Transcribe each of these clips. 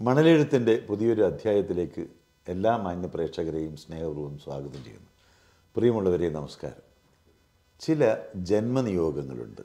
മണലെഴുത്തിൻ്റെ പുതിയൊരു അധ്യായത്തിലേക്ക് എല്ലാ മാന്യപ്രേക്ഷകരെയും സ്നേഹപൂർവ്വം സ്വാഗതം ചെയ്യുന്നു പ്രിയമുള്ളവരെ നമസ്കാരം ചില ജന്മനിയോഗങ്ങളുണ്ട്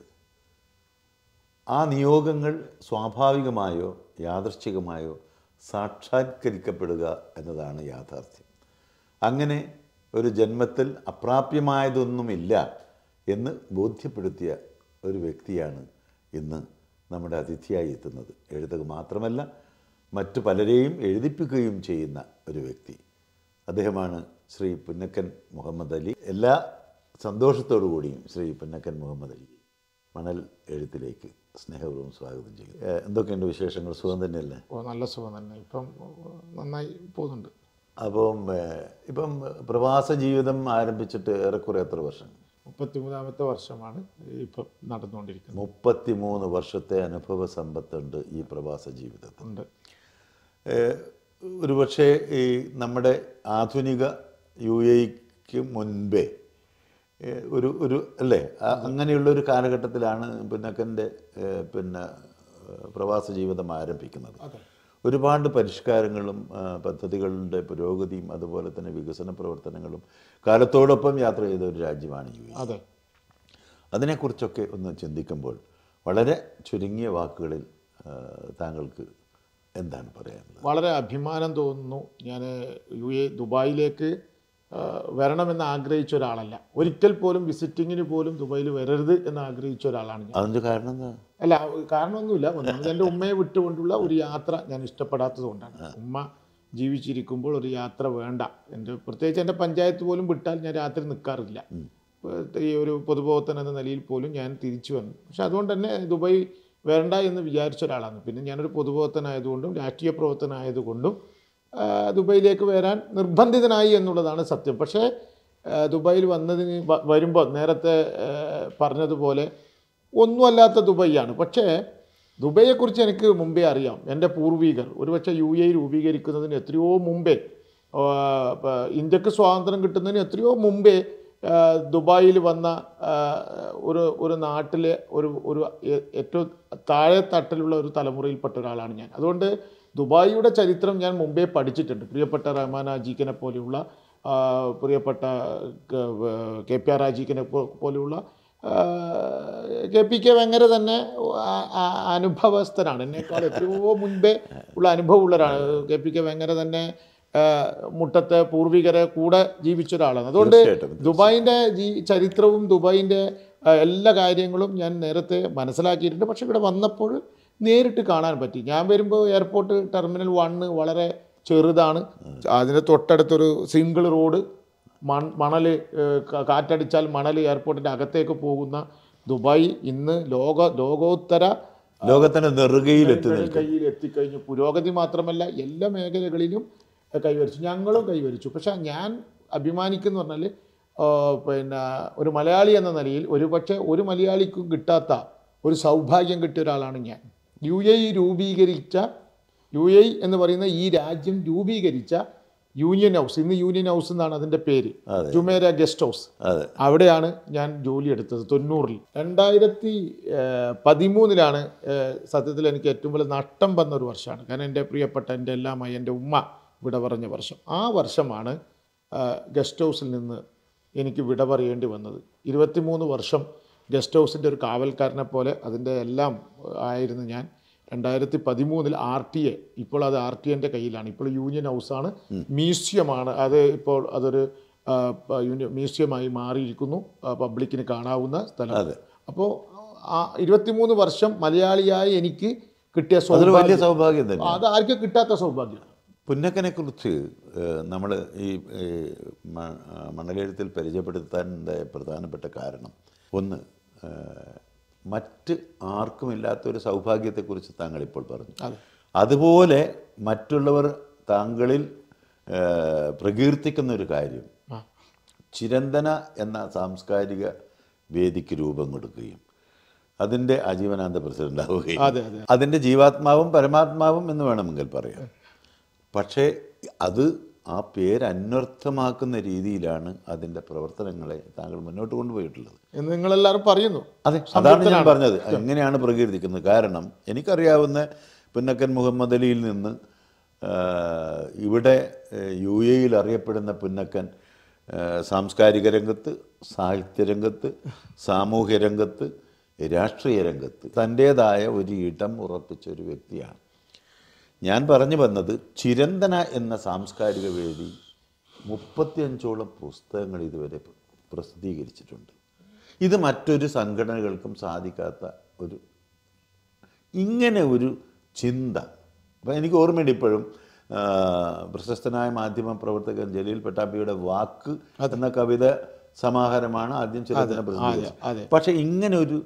ആ നിയോഗങ്ങൾ സ്വാഭാവികമായോ യാദൃശ്ചികമായോ സാക്ഷാത്കരിക്കപ്പെടുക എന്നതാണ് യാഥാർത്ഥ്യം അങ്ങനെ ഒരു ജന്മത്തിൽ അപ്രാപ്യമായതൊന്നുമില്ല എന്ന് ബോധ്യപ്പെടുത്തിയ ഒരു വ്യക്തിയാണ് ഇന്ന് നമ്മുടെ അതിഥിയായി എത്തുന്നത് എഴുതുക മാത്രമല്ല മറ്റു പലരെയും എഴുതിപ്പിക്കുകയും ചെയ്യുന്ന ഒരു വ്യക്തി അദ്ദേഹമാണ് ശ്രീ പുന്നക്കൻ മുഹമ്മദ് അലി എല്ലാ സന്തോഷത്തോടു കൂടിയും ശ്രീ പുന്നക്കൻ മുഹമ്മദ് അലി മണൽ എഴുത്തിലേക്ക് സ്നേഹപൂർവ്വം സ്വാഗതം ചെയ്യും ഏഹ് എന്തൊക്കെയുണ്ട് വിശേഷങ്ങൾ സുഖം തന്നെയല്ലേ ഓ നല്ല സുഖം തന്നെ ഇപ്പം നന്നായി പോകുന്നുണ്ട് അപ്പം ഏഹ് ഇപ്പം പ്രവാസ ജീവിതം ആരംഭിച്ചിട്ട് ഏറെക്കുറെ എത്ര വർഷം മുപ്പത്തിമൂന്നാമത്തെ വർഷമാണ് ഇപ്പം നടന്നുകൊണ്ടിരിക്കുന്നത് മുപ്പത്തിമൂന്ന് വർഷത്തെ അനുഭവ സമ്പത്തുണ്ട് ഈ പ്രവാസ ജീവിതത്തിൽ ഉണ്ട് ഏഹ് ഒരുപക്ഷെ ഈ നമ്മുടെ ആധുനിക യു എക്ക് മുൻപേ ഏഹ് ഒരു ഒരു അല്ലേ ആ- അങ്ങനെയുള്ള ഒരു കാലഘട്ടത്തിലാണ് പിന്നക്കൻ്റെ ഏഹ് പിന്നെ ഏഹ് പ്രവാസ ജീവിതം ആരംഭിക്കുന്നത് അതെ ഒരുപാട് പരിഷ്കാരങ്ങളും ആ, പദ്ധതികളുടെ പുരോഗതിയും അതുപോലെ തന്നെ വികസന പ്രവർത്തനങ്ങളും കാലത്തോടൊപ്പം യാത്ര ചെയ്ത ഒരു രാജ്യമാണ് യു എ അതെ അതിനെക്കുറിച്ചൊക്കെ ഒന്ന് ചിന്തിക്കുമ്പോൾ വളരെ ചുരുങ്ങിയ വാക്കുകളിൽ ആ, താങ്കൾക്ക് എന്താണ് പറയാനുള്ളത് വളരെ അഭിമാനം തോന്നുന്നു ഞാൻ യു എ ദുബായിലേക്ക് ആ, വരണമെന്ന് ആഗ്രഹിച്ച ഒരാളല്ല ഒരിക്കൽ പോലും വിസിറ്റിങ്ങിന് പോലും ദുബായിൽ വരരുത് എന്ന് ആഗ്രഹിച്ച ഒരാളാണ് ഞാൻ അതിൻ്റെ കാരണം എന്താ അല്ല കാരണമൊന്നുമില്ല ഒന്നാമത് എൻ്റെ ഉമ്മയെ വിട്ടുകൊണ്ടുള്ള ഒരു യാത്ര ഞാൻ ഇഷ്ടപ്പെടാത്തത് കൊണ്ടാണ് ഉമ്മ ജീവിച്ചിരിക്കുമ്പോൾ ഒരു യാത്ര വേണ്ട എൻ്റെ പ്രത്യേകിച്ച് എൻ്റെ പഞ്ചായത്ത് പോലും വിട്ടാൽ ഞാൻ രാത്രി നിൽക്കാറില്ല ഇപ്പൊ ഈ ഒരു പൊതുബോധത്തൻ എന്ന നിലയിൽ പോലും ഞാൻ തിരിച്ചു വന്നു പക്ഷെ അതുകൊണ്ട് തന്നെ ദുബായ് വേണ്ട എന്ന് വിചാരിച്ച ഒരാളാണ് പിന്നെ ഞാനൊരു പൊതുബോധത്തനായതുകൊണ്ടും രാഷ്ട്രീയ പ്രവർത്തനമായതുകൊണ്ടും ആ, ദുബായിലേക്ക് വരാൻ നിർബന്ധിതനായി എന്നുള്ളതാണ് സത്യം പക്ഷേ ആ, ദുബായിൽ വന്നതിന് വ- വരുമ്പോൾ നേരത്തെ ആ, പറഞ്ഞതുപോലെ ഒന്നുമല്ലാത്ത ദുബൈയാണ് പക്ഷേ ദുബൈയെക്കുറിച്ച് എനിക്ക് മുമ്പേ അറിയാം എൻ്റെ പൂർവികർ ഒരുപക്ഷെ യു എ രൂപീകരിക്കുന്നതിന് എത്രയോ മുമ്പേ ആ, പ- ഇന്ത്യക്ക് സ്വാതന്ത്ര്യം കിട്ടുന്നതിന് എത്രയോ മുമ്പേ ആ, ദുബായിൽ വന്ന ആ, ഒരു ഒരു നാട്ടിലെ ഒരു ഒരു എ- ഏറ്റവും താഴെ തട്ടിലുള്ള ഒരു തലമുറയിൽപ്പെട്ട ഒരാളാണ് ഞാൻ അതുകൊണ്ട് ദുബായിയുടെ ചരിത്രം ഞാൻ മുമ്പേ പഠിച്ചിട്ടുണ്ട് പ്രിയപ്പെട്ട റഹ്മാൻ അജീഖിനെ പോലെയുള്ള ആ, പ്രിയപ്പെട്ട ക- വ- കെ പി ആർ അജീഖിനെ പോ- പോലെയുള്ള ആ, കെ പി കെ വെങ്ങര തന്നെ ആ- ആ- അനുഭവസ്ഥനാണ് എന്നെക്കാൾ എത്രയോ മുൻപേ ഉള്ള അനുഭവമുള്ള ഒരാൾ കെ പി കെ വെങ്ങര തന്നെ ആ, മുട്ടത്തെ പൂർവികരെ കൂടെ ജീവിച്ച ഒരാളാണ് അതുകൊണ്ട് തീർച്ചയായിട്ടും ദുബായിൻ്റെ ഈ ചരിത്രവും ദുബായിൻ്റെ ആ, എല്ലാ കാര്യങ്ങളും ഞാൻ നേരത്തെ മനസ്സിലാക്കിയിട്ടുണ്ട് പക്ഷെ ഇവിടെ വന്നപ്പോൾ നേരിട്ട് കാണാൻ പറ്റി ഞാൻ വരുമ്പോൾ എയർപോർട്ട് ടെർമിനൽ വണ്ണ് വളരെ ചെറുതാണ് അതിന് തൊട്ടടുത്തൊരു സിംഗിൾ റോഡ് മൺ മണൽ കാറ്റടിച്ചാൽ മണൽ എയർപോർട്ടിൻ്റെ അകത്തേക്ക് പോകുന്ന ദുബായ് ഇന്ന് ലോക ലോകോത്തര ലോകത്തിൻ്റെ നെറുകയിലെത്തി നിൽക്കും കയ്യിൽ എത്തിക്കഴിഞ്ഞു പുരോഗതി മാത്രമല്ല എല്ലാ മേഖലകളിലും കൈവരിച്ചു ഞങ്ങളും കൈവരിച്ചു പക്ഷെ ഞാൻ അഭിമാനിക്കുന്നു പറഞ്ഞാൽ പിന്നെ ഒരു മലയാളി എന്ന നിലയിൽ ഒരുപക്ഷെ ഒരു മലയാളിക്കും കിട്ടാത്ത ഒരു സൗഭാഗ്യം കിട്ടിയ ഒരാളാണ് ഞാൻ യു എ രൂപീകരിച്ച യു എ എന്ന് പറയുന്ന ഈ രാജ്യം രൂപീകരിച്ച യൂണിയൻ ഹൗസ് ഇന്ന് യൂണിയൻ ഹൗസ് എന്നാണ് അതിൻ്റെ പേര് അതെ. ജുമേര ഗസ്റ്റ് ഹൗസ് അതെ അവിടെയാണ് ഞാൻ ജോലി എടുത്തത് തൊണ്ണൂറിൽ രണ്ടായിരത്തി ഏഹ്, പതിമൂന്നിലാണ് ഏഹ്, സത്യത്തിൽ എനിക്ക് ഏറ്റവും വലിയ നഷ്ടം വന്ന ഒരു വർഷമാണ് കാരണം എൻ്റെ പ്രിയപ്പെട്ട എൻ്റെ എല്ലാമായി എൻ്റെ ഉമ്മ വിട പറഞ്ഞ വർഷം ആ വർഷമാണ് ഏഹ്, ഗസ്റ്റ് ഹൗസിൽ നിന്ന് എനിക്ക് വിട പറയേണ്ടി വന്നത് ഇരുപത്തിമൂന്ന് വർഷം ഗസ്റ്റ് ഹൗസിൻ്റെ ഒരു കാവൽക്കാരനെ പോലെ അതിൻ്റെ എല്ലാം ആയിരുന്നു ഞാൻ രണ്ടായിരത്തി പതിമൂന്നിൽ ആർ ടി എ ഇപ്പോൾ അത് ആർ ടി എൻ്റെ കയ്യിലാണ് ഇപ്പോൾ യൂണിയൻ ഹൗസാണ് മ്യൂസിയമാണ് അത് ഇപ്പോൾ അതൊരു ആ, പ- യൂണി- മ്യൂസിയമായി മാറിയിരിക്കുന്നു ആ, പബ്ലിക്കിന് കാണാവുന്ന സ്ഥലം അതെ. അപ്പോൾ ആ ഇരുപത്തിമൂന്ന് വർഷം മലയാളിയായി എനിക്ക് കിട്ടിയ അതൊരു വലിയ സൗഭാഗ്യം സൗഭാഗ്യം തന്നെ അത് ആർക്കും കിട്ടാത്ത സൗഭാഗ്യം പുന്നക്കനെക്കുറിച്ച് നമ്മൾ ഈ ഈ മ- മണലെഴുത്തിൽ പരിചയപ്പെടുത്താനുണ്ടായ പ്രധാനപ്പെട്ട കാരണം ഒന്ന് ഏഹ്, മറ്റ് ആർക്കുമില്ലാത്ത ഒരു സൗഭാഗ്യത്തെക്കുറിച്ച് താങ്കൾ ഇപ്പോൾ പറഞ്ഞു അതെ അതുപോലെ മറ്റുള്ളവർ താങ്കളിൽ ഏഹ്, പ്രകീർത്തിക്കുന്ന ഒരു കാര്യം ആ ചിരന്തന എന്ന സാംസ്കാരിക വേദിക്ക് രൂപം കൊടുക്കുകയും അതിൻ്റെ ആജീവനാന്ത പ്രസിഡന്റ് ആവുകയും അതെ അതെ അതിൻ്റെ ജീവാത്മാവും പരമാത്മാവും എന്ന് വേണമെങ്കിൽ പറയാം പക്ഷേ അത് ആ പേര് അന്വർത്ഥമാക്കുന്ന രീതിയിലാണ് അതിൻ്റെ പ്രവർത്തനങ്ങളെ താങ്കൾ മുന്നോട്ട് കൊണ്ടുപോയിട്ടുള്ളത് എന്ന് നിങ്ങളെല്ലാവരും പറയുന്നു അതെ അതാണ് ഞാൻ പറഞ്ഞത് എങ്ങനെയാണ് പ്രകീർത്തിക്കുന്നത് കാരണം എനിക്കറിയാവുന്ന പുന്നക്കൻ മുഹമ്മദ് അലിയിൽ നിന്ന് ആ, ഇവിടെ ഏഹ്, യു എയിൽ അറിയപ്പെടുന്ന പുന്നക്കൻ ഏഹ്, സാംസ്കാരിക രംഗത്ത് സാഹിത്യ രംഗത്ത് സാമൂഹ്യ രംഗത്ത് രാഷ്ട്രീയ രംഗത്ത് തൻ്റേതായ ഒരു ഇടം ഉറപ്പിച്ച ഒരു വ്യക്തിയാണ് ഞാൻ പറഞ്ഞു വന്നത് ചിരന്തന എന്ന സാംസ്കാരിക വേദി മുപ്പത്തിയഞ്ചോളം പുസ്തകങ്ങൾ ഇതുവരെ പ്ര- പ്രസിദ്ധീകരിച്ചിട്ടുണ്ട് ഇത് മറ്റൊരു സംഘടനകൾക്കും സാധിക്കാത്ത ഒരു ഇങ്ങനെ ഒരു ചിന്ത അപ്പം എനിക്ക് ഓർമ്മയുണ്ട് ഇപ്പോഴും ആ, പ്രശസ്തനായ മാധ്യമ പ്രവർത്തകൻ ജലീൽ പട്ടാപ്പിയുടെ വാക്ക് എന്ന കവിത സമാഹാരമാണ് ആദ്യം ചിരന്തന പ്രസിദ്ധീകരിച്ചത് അതെ. പക്ഷെ ഇങ്ങനെ ഒരു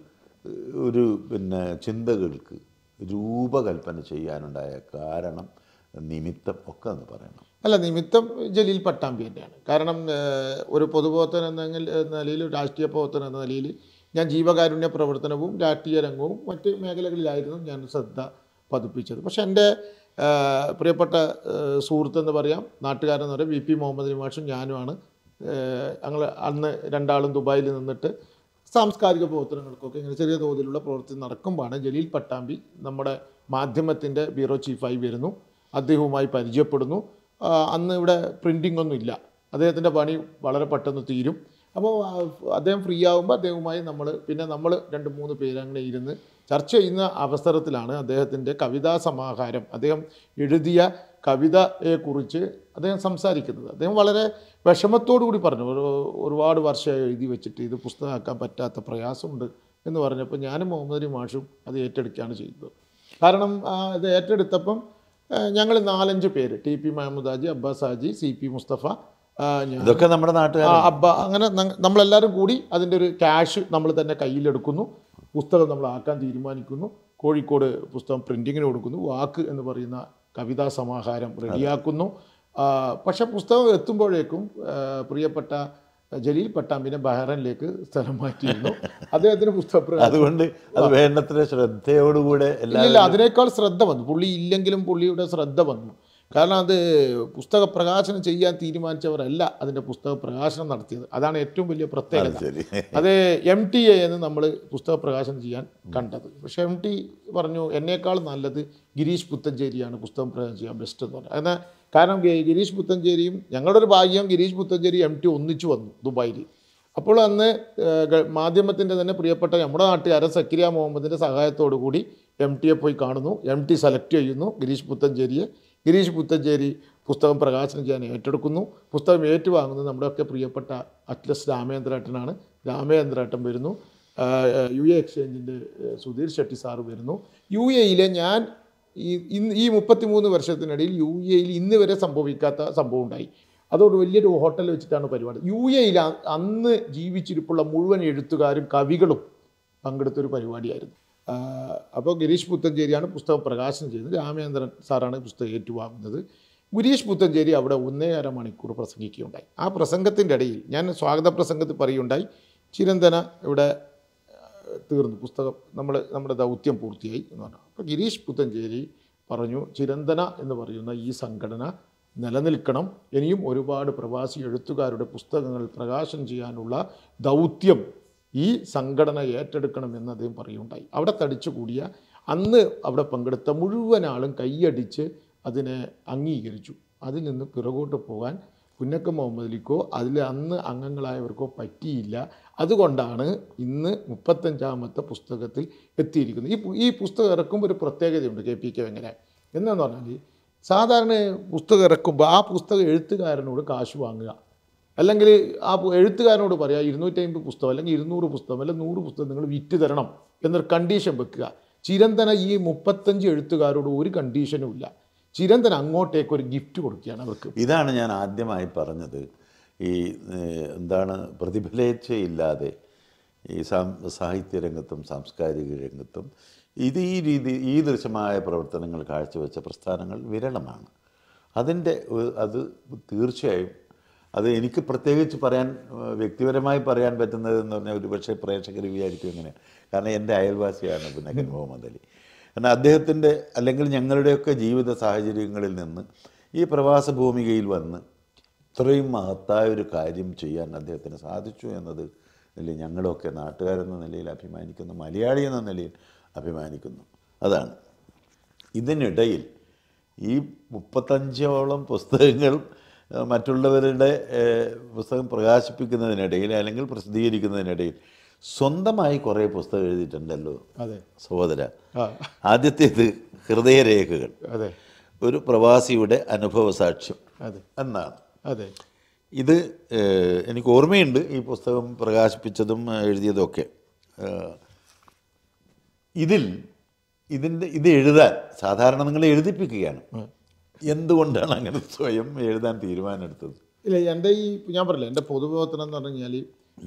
ഒരു പിന്നെ ചിന്തകൾക്ക് രൂപകൽപ്പന ചെയ്യാനുണ്ടായ കാരണം നിമിത്തം ഒക്കെ ഒന്ന് പറയണം അല്ല നിമിത്തം ജലീൽ പട്ടാമ്പി തന്നെയാണ് കാരണം ഏഹ്, ഒരു പൊതുപ്രവർത്തനം എന്ന എന്ന നിലയിൽ ഒരു രാഷ്ട്രീയ പ്രവർത്തനം എന്ന നിലയിൽ ഞാൻ ജീവകാരുണ്യ പ്രവർത്തനവും രാഷ്ട്രീയ രംഗവും മറ്റ് മേഖലകളിലായിരുന്നു ഞാൻ ശ്രദ്ധ പതിപ്പിച്ചത് പക്ഷെ എൻ്റെ ഏഹ്, പ്രിയപ്പെട്ട ഏഹ്, സുഹൃത്തെന്ന് പറയാം നാട്ടുകാരെന്ന് പറയാം വി പി മുഹമ്മദ് മാഷും ഞാനുമാണ് ഏഹ്, ഞങ്ങൾ അന്ന് രണ്ടാളും ദുബായിൽ നിന്നിട്ട് സാംസ്കാരിക പ്രവർത്തനങ്ങൾക്കൊക്കെ ഇങ്ങനെ ചെറിയ തോതിലുള്ള പ്രവർത്തനം നടക്കുമ്പോഴാണ് ജലീൽ പട്ടാമ്പി നമ്മുടെ മാധ്യമത്തിൻ്റെ ബ്യൂറോ ചീഫായി വരുന്നു അദ്ദേഹവുമായി പരിചയപ്പെടുന്നു ആ, അന്ന് ഇവിടെ പ്രിൻറ്റിംഗ് ഒന്നും ഇല്ല അദ്ദേഹത്തിൻ്റെ പണി വളരെ പെട്ടെന്ന് തീരും അപ്പോൾ ആ, അദ്ദേഹം ഫ്രീ ആകുമ്പോൾ അദ്ദേഹവുമായി നമ്മൾ പിന്നെ നമ്മൾ രണ്ട് മൂന്ന് പേര് അങ്ങനെ ഇരുന്ന് ചർച്ച ചെയ്യുന്ന അവസരത്തിലാണ് അദ്ദേഹത്തിൻ്റെ കവിതാ സമാഹാരം അദ്ദേഹം എഴുതിയ കവിതയെക്കുറിച്ച് അദ്ദേഹം സംസാരിക്കുന്നത് അദ്ദേഹം വളരെ വിഷമത്തോടു കൂടി പറഞ്ഞു ഒരു ഒരുപാട് വർഷം എഴുതി വെച്ചിട്ട് ഇത് പുസ്തകമാക്കാൻ പറ്റാത്ത പ്രയാസമുണ്ട് എന്ന് പറഞ്ഞപ്പോൾ ഞാനും മുഹമ്മദ് അലി മാഷും അത് ഏറ്റെടുക്കുകയാണ് ചെയ്തത് കാരണം ആ, ഇത് ഏറ്റെടുത്തപ്പം ഞങ്ങൾ നാലഞ്ച് പേര് T P Mohammed Haji Abbas Haji C P Mustafa ആ, ഞാൻ ഇതൊക്കെ നമ്മുടെ നാട്ടുകാർ ആ, അബ്ബ അങ്ങനെ ന- നമ്മളെല്ലാവരും കൂടി അതിൻ്റെ ഒരു ക്യാഷ് നമ്മൾ തന്നെ കയ്യിലെടുക്കുന്നു പുസ്തകം നമ്മൾ ആക്കാൻ തീരുമാനിക്കുന്നു കോഴിക്കോട് പുസ്തകം പ്രിൻറ്റിങ്ങിന് കൊടുക്കുന്നു വാക്ക് എന്ന് പറയുന്ന കവിതാ സമാഹാരം റെഡിയാക്കുന്നു ആ, പക്ഷെ പുസ്തകം എത്തുമ്പോഴേക്കും ആ, പ്രിയപ്പെട്ട ജലീൽ പട്ടാമ്പിനെ ബഹ്റൈനിലേക്ക് സ്ഥലം മാറ്റിയിരുന്നു അദ്ദേഹത്തിന് പുസ്തകം അതുകൊണ്ട് അത് വേണ്ടത്ര ശ്രദ്ധയോടുകൂടെ എല്ലാ ഇല്ലില്ല അതിനേക്കാൾ ശ്രദ്ധ വന്നു പുള്ളി ഇല്ലെങ്കിലും പുള്ളിയുടെ ശ്രദ്ധ വന്നു കാരണം അത് പുസ്തക പ്രകാശനം ചെയ്യാൻ തീരുമാനിച്ചവരല്ല അതിൻ്റെ പുസ്തക പ്രകാശനം നടത്തിയത് അതാണ് ഏറ്റവും വലിയ പ്രത്യേകത ശരി അത് എം ടി എ എന്ന് നമ്മൾ പുസ്തക പ്രകാശനം ചെയ്യാൻ കണ്ടത് പക്ഷേ എം ടി പറഞ്ഞു എന്നേക്കാൾ നല്ലത് ഗിരീഷ് പുത്തഞ്ചേരിയാണ് പുസ്തകം പ്രകാശനം ചെയ്യാൻ ബെസ്റ്റ് എന്ന് പറഞ്ഞു എന്നാൽ കാരണം ഗി- ഗിരീഷ് പുത്തഞ്ചേരിയും ഞങ്ങളുടെ ഒരു ഭാഗ്യം ഗിരീഷ് പുത്തഞ്ചേരി എം ടി ഒന്നിച്ചു വന്നു ദുബായിൽ അപ്പോൾ അന്ന് ഏഹ്, ഗ- മാധ്യമത്തിൻ്റെ തന്നെ പ്രിയപ്പെട്ട നമ്മുടെ നാട്ടുകാരൻ സക്കിരിയ മുഹമ്മദിൻ്റെ സഹായത്തോടു കൂടി എം ടിയെ പോയി കാണുന്നു എം ടി സെലക്ട് ചെയ്യുന്നു ഗിരീഷ് പുത്തഞ്ചേരിയെ ഗിരീഷ് പുത്തഞ്ചേരി പുസ്തകം പ്രകാശനം ചെയ്യാൻ ഏറ്റെടുക്കുന്നു പുസ്തകം ഏറ്റുവാങ്ങുന്നത് നമ്മുടെയൊക്കെ പ്രിയപ്പെട്ട അറ്റ്ലസ് രാമേന്ദ്രേട്ടനാണ് രാമേന്ദ്രേട്ടൻ വരുന്നു ആ, യു എ എക്സ്ചേഞ്ചിൻ്റെ ഏഹ്, സുധീർ ഷെട്ടി സാറ് വരുന്നു യു എയിലെ ഞാൻ ഈ ഇന്ന് ഈ മുപ്പത്തിമൂന്ന് വർഷത്തിനിടയിൽ യ എയിൽ ഇന്ന് വരെ സംഭവിക്കാത്ത സംഭവം ഉണ്ടായി അതോട് വലിയൊരു ഹോട്ടൽ വെച്ചിട്ടാണ് പരിപാടി യു എയിൽ അന്ന് ജീവിച്ചിരിപ്പുള്ള മുഴുവൻ എഴുത്തുകാരും കവികളും പങ്കെടുത്തൊരു പരിപാടിയായിരുന്നു അപ്പോൾ ഗിരീഷ് പുത്തഞ്ചേരിയാണ് പുസ്തകം പ്രകാശനം ചെയ്യുന്നത് രാമേന്ദ്രൻ സാറാണ് പുസ്തകം ഏറ്റുവാങ്ങുന്നത് ഗിരീഷ് പുത്തഞ്ചേരി അവിടെ ഒന്നേകാര മണിക്കൂർ പ്രസംഗിക്കുകയുണ്ടായി ആ പ്രസംഗത്തിൻ്റെ ഇടയിൽ ഞാൻ സ്വാഗത പ്രസംഗത്തിൽ പറയുകയുണ്ടായി ചിരന്തന ഇവിടെ ഏഹ്, തീർന്നു പുസ്തകം നമ്മൾ നമ്മുടെ ദൗത്യം പൂർത്തിയായി എന്ന് പറഞ്ഞു അപ്പോൾ ഗിരീഷ് പുത്തഞ്ചേരി പറഞ്ഞു ചിരന്തന എന്ന് പറയുന്ന ഈ സംഘടന നിലനിൽക്കണം ഇനിയും ഒരുപാട് പ്രവാസി എഴുത്തുകാരുടെ പുസ്തകങ്ങൾ പ്രകാശനം ചെയ്യാനുള്ള ദൗത്യം ഈ സംഘടന ഏറ്റെടുക്കണമെന്ന് അദ്ദേഹം പറയുകയുണ്ടായി അവിടെ തടിച്ചുകൂടിയ അന്ന് അവിടെ പങ്കെടുത്ത മുഴുവൻ ആളും കൈയടിച്ച് അതിനെ അംഗീകരിച്ചു അതിൽ നിന്ന് പിറകോട്ട് പോകാൻ പുന്നക്ക മുഹമ്മദ് അലിക്കോ അതിൽ അന്ന് അംഗങ്ങളായവർക്കോ പറ്റിയില്ല അതുകൊണ്ടാണ് ഇന്ന് മുപ്പത്തഞ്ചാമത്തെ പുസ്തകത്തിൽ എത്തിയിരിക്കുന്നത് ഈ പു- ഈ പുസ്തകം ഇറക്കുമ്പോൾ ഒരു പ്രത്യേകതയുണ്ട് കെ പി കെ വെങ്ങനെ എന്താണെന്ന് പറഞ്ഞാൽ സാധാരണ പുസ്തകം ഇറക്കുമ്പോൾ ആ പുസ്തകം എഴുത്തുകാരനോട് കാശ് വാങ്ങുക അല്ലെങ്കിൽ ആ പു- എഴുത്തുകാരനോട് പറയാം ഇരുന്നൂറ്റമ്പത് പുസ്തകം അല്ലെങ്കിൽ ഇരുന്നൂറ് പുസ്തകം അല്ലെങ്കിൽ നൂറ് പുസ്തകം നിങ്ങൾ വിറ്റ് തരണം എന്നൊരു കണ്ടീഷൻ വെക്കുക ചിരന്തന ഈ മുപ്പത്തഞ്ച് എഴുത്തുകാരോട് ഒരു കണ്ടീഷനും ഇല്ല ചിരന്തന അങ്ങോട്ടേക്ക് ഒരു ഗിഫ്റ്റ് കൊടുക്കുകയാണ് അവർക്ക് ഇതാണ് ഞാൻ ആദ്യമായി പറഞ്ഞത് ഈ ഏഹ്, എന്താണ് പ്രതിഫലേച്ഛയില്ലാതെ ഈ സാം സാഹിത്യ രംഗത്തും സാംസ്കാരിക രംഗത്തും ഇത് ഈ രീതി ഈ ദൃശ്യമായ പ്രവർത്തനങ്ങൾ കാഴ്ചവെച്ച പ്രസ്ഥാനങ്ങൾ വിരളമാണ് അതിൻ്റെ ഒ- അത് തീർച്ചയായും അത് എനിക്ക് പ്രത്യേകിച്ച് പറയാൻ ഏഹ്, വ്യക്തിപരമായി പറയാൻ പറ്റുന്നത് എന്ന് പറഞ്ഞാൽ ഒരുപക്ഷെ പ്രേക്ഷകർ വിചാരിക്കും ഇങ്ങനെ കാരണം എൻ്റെ അയൽവാസിയാണ് പിന്നെ മുഹമ്മദ് അലി കാരണം അദ്ദേഹത്തിൻ്റെ അല്ലെങ്കിൽ ഞങ്ങളുടെയൊക്കെ ജീവിത സാഹചര്യങ്ങളിൽ നിന്ന് ഈ പ്രവാസ ഭൂമികയിൽ വന്ന് ഇത്രയും മഹത്തായ ഒരു കാര്യം ചെയ്യാൻ അദ്ദേഹത്തിന് സാധിച്ചു എന്നത് അല്ലേ ഞങ്ങളൊക്കെ നാട്ടുകാരെന്ന നിലയിൽ അഭിമാനിക്കുന്നു മലയാളി എന്ന നിലയിൽ അഭിമാനിക്കുന്നു അതാണ് ഇതിനിടയിൽ ഈ മുപ്പത്തഞ്ചോളം പുസ്തകങ്ങൾ ഏഹ്, മറ്റുള്ളവരുടെ ഏഹ്, പുസ്തകം പ്രകാശിപ്പിക്കുന്നതിനിടയിൽ അല്ലെങ്കിൽ പ്രസിദ്ധീകരിക്കുന്നതിനിടയിൽ സ്വന്തമായി കുറേ പുസ്തകം എഴുതിയിട്ടുണ്ടല്ലോ അതെ സഹോദര ആ ആദ്യത്തേത് ഹൃദയരേഖകൾ അതെ ഒരു പ്രവാസിയുടെ അനുഭവ സാക്ഷ്യം അതെ എന്നാണ് അതെ ഇത് ഏഹ്, എനിക്ക് ഓർമ്മയുണ്ട് ഈ പുസ്തകം പ്രകാശിപ്പിച്ചതും ഏഹ്, എഴുതിയതുമൊക്കെ ഏഹ്, ഇതിൽ ഇതിൻ്റെ ഇത് എഴുതാൻ സാധാരണ നിങ്ങൾ എഴുതിപ്പിക്കുകയാണ് എന്തുകൊണ്ടാണ് അങ്ങനെ സ്വയം എഴുതാൻ തീരുമാനമെടുത്തത് ഇല്ല എൻ്റെ ഈ ഞാൻ പറഞ്ഞില്ല എൻ്റെ പൊതുപ്രവർത്തനം എന്ന് പറഞ്ഞു കഴിഞ്ഞാൽ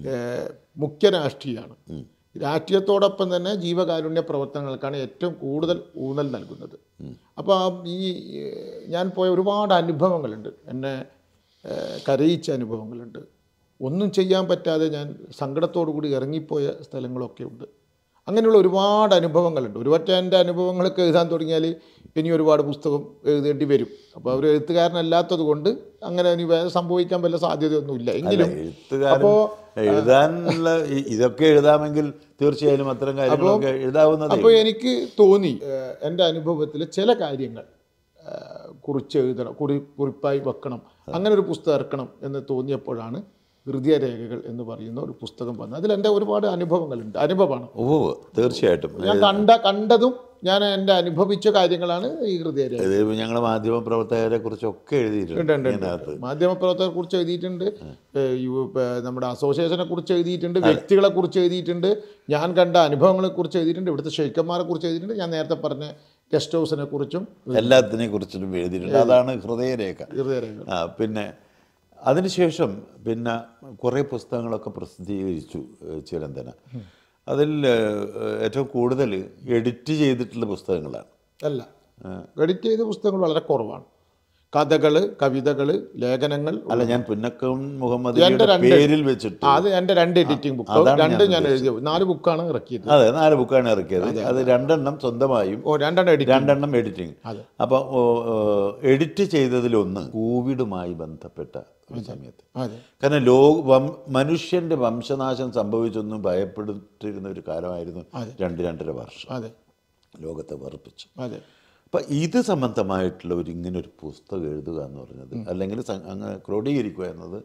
മുഖ്യ രാഷ്ട്രീയമാണ് രാഷ്ട്രീയത്തോടൊപ്പം തന്നെ ജീവകാരുണ്യ പ്രവർത്തനങ്ങൾക്കാണ് ഏറ്റവും കൂടുതൽ ഊന്നൽ നൽകുന്നത് അപ്പോൾ ആ ഈ ഏഹ്, ഞാൻ പോയ ഒരുപാട് അനുഭവങ്ങളുണ്ട് എന്നെ ഏഹ്, കരയിച്ച അനുഭവങ്ങളുണ്ട് ഒന്നും ചെയ്യാൻ പറ്റാതെ ഞാൻ സങ്കടത്തോടു കൂടി ഇറങ്ങിപ്പോയ സ്ഥലങ്ങളൊക്കെ ഉണ്ട് അങ്ങനെയുള്ള ഒരുപാട് അനുഭവങ്ങളുണ്ട് ഒരുപറ്റ എൻ്റെ അനുഭവങ്ങളൊക്കെ എഴുതാൻ തുടങ്ങിയാൽ ഇനി ഒരുപാട് പുസ്തകം എഴുതേണ്ടി വരും അപ്പോൾ അവർ എഴുത്തുകാരനല്ലാത്തത് കൊണ്ട് അങ്ങനെ ഇനി വേറെ സംഭവിക്കാൻ വല്ല സാധ്യതയൊന്നുമില്ല എങ്കിലും എഴുത്തുകാരൻ അപ്പോൾ എഴുതാനുള്ള ഈ- ഇതൊക്കെ എഴുതാമെങ്കിൽ തീർച്ചയായും അത്തരം കാര്യങ്ങളൊക്കെ എഴുതാവുന്നതേ അപ്പോൾ എനിക്ക് തോന്നി ഏഹ്, എൻ്റെ അനുഭവത്തിൽ ചില കാര്യങ്ങൾ ഏഹ്, കുറിച്ച് എഴുതണം കുറി കുറിപ്പായി വെക്കണം അങ്ങനെ ഒരു പുസ്തകം ഇറക്കണം എന്ന് തോന്നിയപ്പോഴാണ് ഹൃദയരേഖകൾ എന്ന് പറയുന്ന ഒരു പുസ്തകം വന്നത് അതിൽ എൻ്റെ ഒരുപാട് അനുഭവങ്ങളുണ്ട് അനുഭവമാണ് ഓ തീർച്ചയായിട്ടും ഞാൻ കണ്ട കണ്ടതും ഞാൻ എൻ്റെ അനുഭവിച്ച കാര്യങ്ങളാണ് ഈ ഹൃദയരേഖ ഇത് ഞങ്ങൾ മാധ്യമ പ്രവർത്തകരെ കുറിച്ചൊക്കെ എഴുതിയിട്ടുണ്ട് ഉണ്ട്, ഉണ്ട്, ഉണ്ട്. ഇതിനകത്ത് മാധ്യമപ്രവർത്തകരെ കുറിച്ച് എഴുതിയിട്ടുണ്ട് ഏഹ് യു- ഏഹ് നമ്മുടെ അസോസിയേഷനെ കുറിച്ച് എഴുതിയിട്ടുണ്ട് വ്യക്തികളെ കുറിച്ച് എഴുതിയിട്ടുണ്ട് ഞാൻ കണ്ട അനുഭവങ്ങളെ കുറിച്ച് എഴുതിയിട്ടുണ്ട് ഇവിടുത്തെ ഷെയ്ക്കന്മാരെ കുറിച്ച് എഴുതിയിട്ടുണ്ട് ഞാൻ നേരത്തെ പറഞ്ഞ ഗസ്റ്റ് ഹൗസിനെ കുറിച്ചും എല്ലാത്തിനെ കുറിച്ചിട്ടും എഴുതിയിട്ടുണ്ട് അതാണ് ഹൃദയരേഖ ഹൃദയരേഖകൾ ആ പിന്നെ അതിനുശേഷം പിന്നെ കുറേ പുസ്തകങ്ങളൊക്കെ പ്രസിദ്ധീകരിച്ചു ഏഹ്, ചിരന്തന അതിൽ ഏഹ്, ഏറ്റവും കൂടുതൽ എഡിറ്റ് ചെയ്തിട്ടുള്ള പുസ്തകങ്ങളാണ് അല്ല എഡിറ്റ് ചെയ്ത പുസ്തകങ്ങൾ വളരെ കുറവാണ് കഥകൾ കവിതകൾ ലേഖനങ്ങൾ അല്ല ഞാൻ പുന്നക്കം എൻ്റെ മുഹമ്മദിയുടെ രണ്ട് പേരിൽ വെച്ചിട്ട് ആ, അത് എൻ്റെ രണ്ട് എഡിറ്റിംഗ് ബുക്ക് അതാണ് രണ്ട് ഞാൻ ഞാൻ എഴുതിയത് നാല് ബുക്കാണ് ഇറക്കിയത് അതെ നാല് ബുക്കാണ് ഇറക്കിയത് അത് രണ്ടെണ്ണം സ്വന്തമായും ഓ രണ്ടെണ്ണം എഡിറ്റ് രണ്ടെണ്ണം എഡിറ്റിംഗ് അതെ. അപ്പോൾ എഡിറ്റ് ചെയ്തതിലൊന്ന് കോവിഡുമായി ബന്ധപ്പെട്ട ഒരു സമയത്ത് അതെ കാരണം ലോ വം മനുഷ്യന്റെ വംശനാശം സംഭവിച്ചൊന്നും ഭയപ്പെട്ടിരുന്ന ഒരു കാലമായിരുന്നു രണ്ട് രണ്ടര വർഷം അതെ ലോകത്തെ വെറുപ്പിച്ചു അതെ അപ്പം ഇത് സംബന്ധമായിട്ടുള്ള ഒരു ഇങ്ങനെ ഒരു പുസ്തകം എഴുതുക എന്ന് പറഞ്ഞത് അല്ലെങ്കിൽ സ- അങ്ങ് ക്രോഡീകരിക്കുക എന്നത്